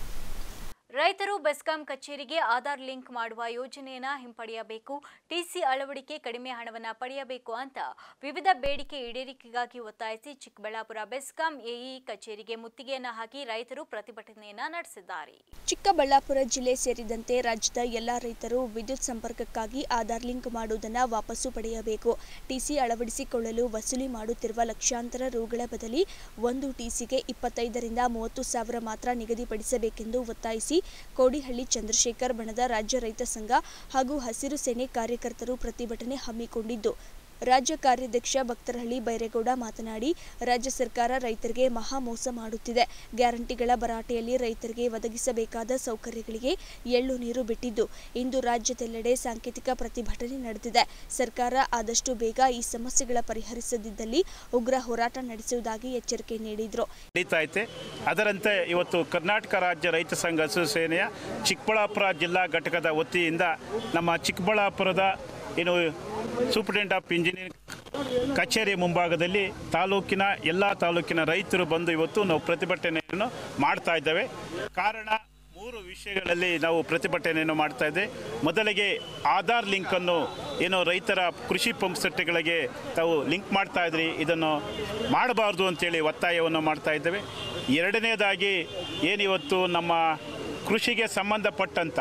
ರೈತರು ಬೆಸ್ಕಾಂ ಕಚೇರಿಗೆ ಆಧಾರ್ ಲಿಂಕ್ ಮಾಡುವ ಯೋಜನೆಯನ್ನ ಹಿಂಪಡೆಯಬೇಕು ಟಿಸಿ ಅಳವಡಿಕೆ ಕಡಿಮೆ ಹಣವನ್ನ ಪಡೆಯಬೇಕು ಅಂತ ವಿವಿಧ ಬೇಡಿಕೆ ಈಡೇರಿಕೆಗಾಗಿ ಒತ್ತಾಯಿಸಿ ಚಿಕ್ಕಬಳ್ಳಾಪುರ ಬೆಸ್ಕಾಂ ಎಇ ಕಚೇರಿಗೆ ಮುತ್ತಿಗೆಯನ್ನ ಹಾಕಿ ರೈತರು ಪ್ರತಿಭಟನೆಯನ್ನ ನಡೆಸಿದ್ದಾರೆ ಚಿಕ್ಕಬಳ್ಳಾಪುರ ಜಿಲ್ಲೆ ಸೇರಿದಂತೆ ರಾಜ್ಯದ ಎಲ್ಲ ರೈತರು ವಿದ್ಯುತ್ ಸಂಪರ್ಕಕ್ಕಾಗಿ ಆಧಾರ್ ಲಿಂಕ್ ಮಾಡುವುದನ್ನು ವಾಪಸ್ಸು ಪಡೆಯಬೇಕು ಟಿಸಿ ಅಳವಡಿಸಿಕೊಳ್ಳಲು ವಸೂಲಿ ಮಾಡುತ್ತಿರುವ ಲಕ್ಷಾಂತರ ರುಗಳ ಬದಲಿ ಒಂದು ಟಿಸಿಗೆ ಇಪ್ಪತ್ತೈದರಿಂದ ಮೂವತ್ತು ಸಾವಿರ ಮಾತ್ರ ನಿಗದಿಪಡಿಸಬೇಕೆಂದು ಒತ್ತಾಯಿಸಿ ಕೋಡಿಹಳ್ಳಿ ಚಂದ್ರಶೇಖರ್ ಬಣದ ರಾಜ್ಯ ರೈತ ಸಂಘ ಹಾಗೂ ಹಸಿರು ಸೇನೆ ಕಾರ್ಯಕರ್ತರು ಪ್ರತಿಭಟನೆ ಹಮ್ಮಿಕೊಂಡಿದ್ದು ರಾಜ್ಯ ಕಾರ್ಯಾಧ್ಯಕ್ಷ ಭಕ್ತರಹಳ್ಳಿ ಬೈರೇಗೌಡ ಮಾತನಾಡಿ ರಾಜ್ಯ ಸರ್ಕಾರ ರೈತರಿಗೆ ಮಹಾ ಮೋಸ ಮಾಡುತ್ತಿದೆ ಗ್ಯಾರಂಟಿಗಳ ಭರಾಟೆಯಲ್ಲಿ ರೈತರಿಗೆ ಒದಗಿಸಬೇಕಾದ ಸೌಕರ್ಯಗಳಿಗೆ ಎಳ್ಳು ನೀರು ಬಿಟ್ಟಿದ್ದು ಇಂದು ರಾಜ್ಯದೆಲ್ಲೆಡೆ ಸಾಂಕೇತಿಕ ಪ್ರತಿಭಟನೆ ನಡೆದಿದೆ ಸರ್ಕಾರ ಆದಷ್ಟು ಬೇಗ ಈ ಸಮಸ್ಯೆಗಳ ಪರಿಹರಿಸದಿದ್ದಲ್ಲಿ ಉಗ್ರ ಹೋರಾಟ ನಡೆಸುವುದಾಗಿ ಎಚ್ಚರಿಕೆ ನೀಡಿದರು ನಡೀತಾ ಐತೆ ಅದರಂತೆ ಇವತ್ತು ಕರ್ನಾಟಕ ರಾಜ್ಯ ರೈತ ಸಂಘ ಹಸಿರು ಸೇನೆಯ ಚಿಕ್ಕಬಳ್ಳಾಪುರ ಜಿಲ್ಲಾ ಘಟಕದ ವತಿಯಿಂದ ನಮ್ಮ ಚಿಕ್ಕಬಳ್ಳಾಪುರದ ಏನು ಸೂಪರಿಂಟೆಂಡೆಂಟ್ ಆಫ್ ಇಂಜಿನಿಯರಿಂಗ್ ಕಚೇರಿ ಮುಂಭಾಗದಲ್ಲಿ ತಾಲೂಕಿನ ಎಲ್ಲ ತಾಲೂಕಿನ ರೈತರು ಬಂದು ಇವತ್ತು ನಾವು ಪ್ರತಿಭಟನೆಯನ್ನು ಮಾಡ್ತಾ ಇದ್ದೇವೆ ಕಾರಣ ಮೂರು ವಿಷಯಗಳಲ್ಲಿ ನಾವು ಪ್ರತಿಭಟನೆಯನ್ನು ಮಾಡ್ತಾ ಇದ್ದೆ ಮೊದಲಿಗೆ ಆಧಾರ್ ಲಿಂಕನ್ನು ಏನು ರೈತರ ಕೃಷಿ ಪಂಪ್ ಸೆಟ್ಗಳಿಗೆ ತಾವು ಲಿಂಕ್ ಮಾಡ್ತಾ ಇದ್ರಿ ಇದನ್ನು ಮಾಡಬಾರ್ದು ಅಂತೇಳಿ ಒತ್ತಾಯವನ್ನು ಮಾಡ್ತಾ ಇದ್ದೇವೆ ಎರಡನೇದಾಗಿ ಏನಿವತ್ತು ನಮ್ಮ ಕೃಷಿಗೆ ಸಂಬಂಧಪಟ್ಟಂಥ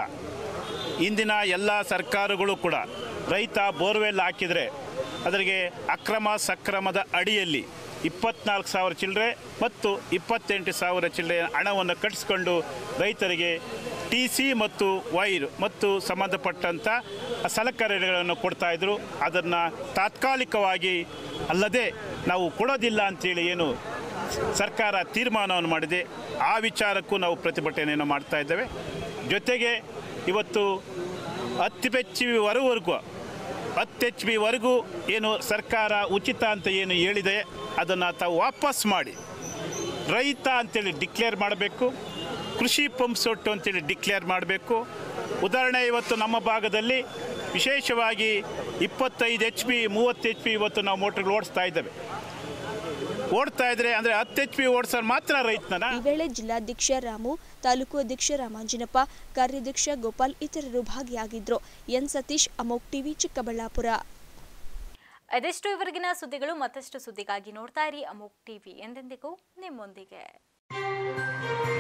ಇಂದಿನ ಎಲ್ಲ ಸರ್ಕಾರಗಳು ಕೂಡ ರೈತ ಬೋರ್ವೆಲ್ ಹಾಕಿದರೆ ಅದರಿಗೆ ಅಕ್ರಮ ಸಕ್ರಮದ ಅಡಿಯಲ್ಲಿ ಇಪ್ಪತ್ನಾಲ್ಕು ಸಾವಿರ ಚಿಲ್ಲರೆ ಮತ್ತು ಇಪ್ಪತ್ತೆಂಟು ಸಾವಿರ ಚಿಲ್ಲರೆ ಹಣವನ್ನು ಕಟ್ಟಿಸ್ಕೊಂಡು ರೈತರಿಗೆ ಟಿ ಸಿ ಮತ್ತು ವೈರ್ ಮತ್ತು ಸಂಬಂಧಪಟ್ಟಂಥ ಸಲಕರಣೆಗಳನ್ನು ಕೊಡ್ತಾಯಿದ್ರು ಅದನ್ನು ತಾತ್ಕಾಲಿಕವಾಗಿ ಅಲ್ಲದೆ ನಾವು ಕೊಡೋದಿಲ್ಲ ಅಂತೇಳಿ ಏನು ಸರ್ಕಾರ ತೀರ್ಮಾನವನ್ನು ಮಾಡಿದೆ ಆ ವಿಚಾರಕ್ಕೂ ನಾವು ಪ್ರತಿಭಟನೆಯನ್ನು ಮಾಡ್ತಾ ಇದ್ದೇವೆ ಜೊತೆಗೆ ಇವತ್ತು ಹತ್ತು ಎಚ್ ಬಿ ವರೆಗೂ ಹತ್ತು ಎಚ್ ಬಿವರೆಗೂ ಏನು ಸರ್ಕಾರ ಉಚಿತ ಅಂತ ಏನು ಹೇಳಿದೆ ಅದನ್ನು ತಾವು ವಾಪಸ್ ಮಾಡಿ ರೈತ ಅಂತೇಳಿ ಡಿಕ್ಲೇರ್ ಮಾಡಬೇಕು ಕೃಷಿ ಪಂಪ್ ಸೊಟ್ಟು ಅಂತೇಳಿ ಡಿಕ್ಲೇರ್ ಮಾಡಬೇಕು ಉದಾಹರಣೆ ಇವತ್ತು ನಮ್ಮ ಭಾಗದಲ್ಲಿ ವಿಶೇಷವಾಗಿ ಇಪ್ಪತ್ತೈದು ಎಚ್ ಪಿ ಮೂವತ್ತು ಎಚ್ ಪಿ ಇವತ್ತು ನಾವು ಮೋಟ್ರ್ಗಳು ಓಡಿಸ್ತಾ ಇದ್ದೇವೆ ಓಡ್ತಾ ಇದ್ರೆ ಅಂದರೆ ಹತ್ತು ಎಚ್ ಪಿ ಓಡಿಸೋರು ಮಾತ್ರ ರೈತನ ಈ ವೇಳೆ ಜಿಲ್ಲಾಧ್ಯಕ್ಷ ರಾಮು ತಾಲೂಕು ಅಧ್ಯಕ್ಷ ರಾಮಾಂಜನಪ್ಪ ಕಾರ್ಯಾಧ್ಯಕ್ಷ ಗೋಪಾಲ್ ಇತರರು ಭಾಗಿಯಾಗಿದ್ರು ಎನ್ ಸತೀಶ್ ಅಮೋಕ್ ಟಿವಿ ಚಿಕ್ಕಬಳ್ಳಾಪುರ ಅದೆಷ್ಟು ಇವರೆಗಿನ ಸುದ್ದಿಗಳು ಮತ್ತಷ್ಟು ಸುದ್ದಿಗಾಗಿ ನೋಡ್ತಾ ಇರಿ ಅಮೋಕ್ ಟಿವಿ ಎಂದೆಂದಿಗೂ ನಿಮ್ಮೊಂದಿಗೆ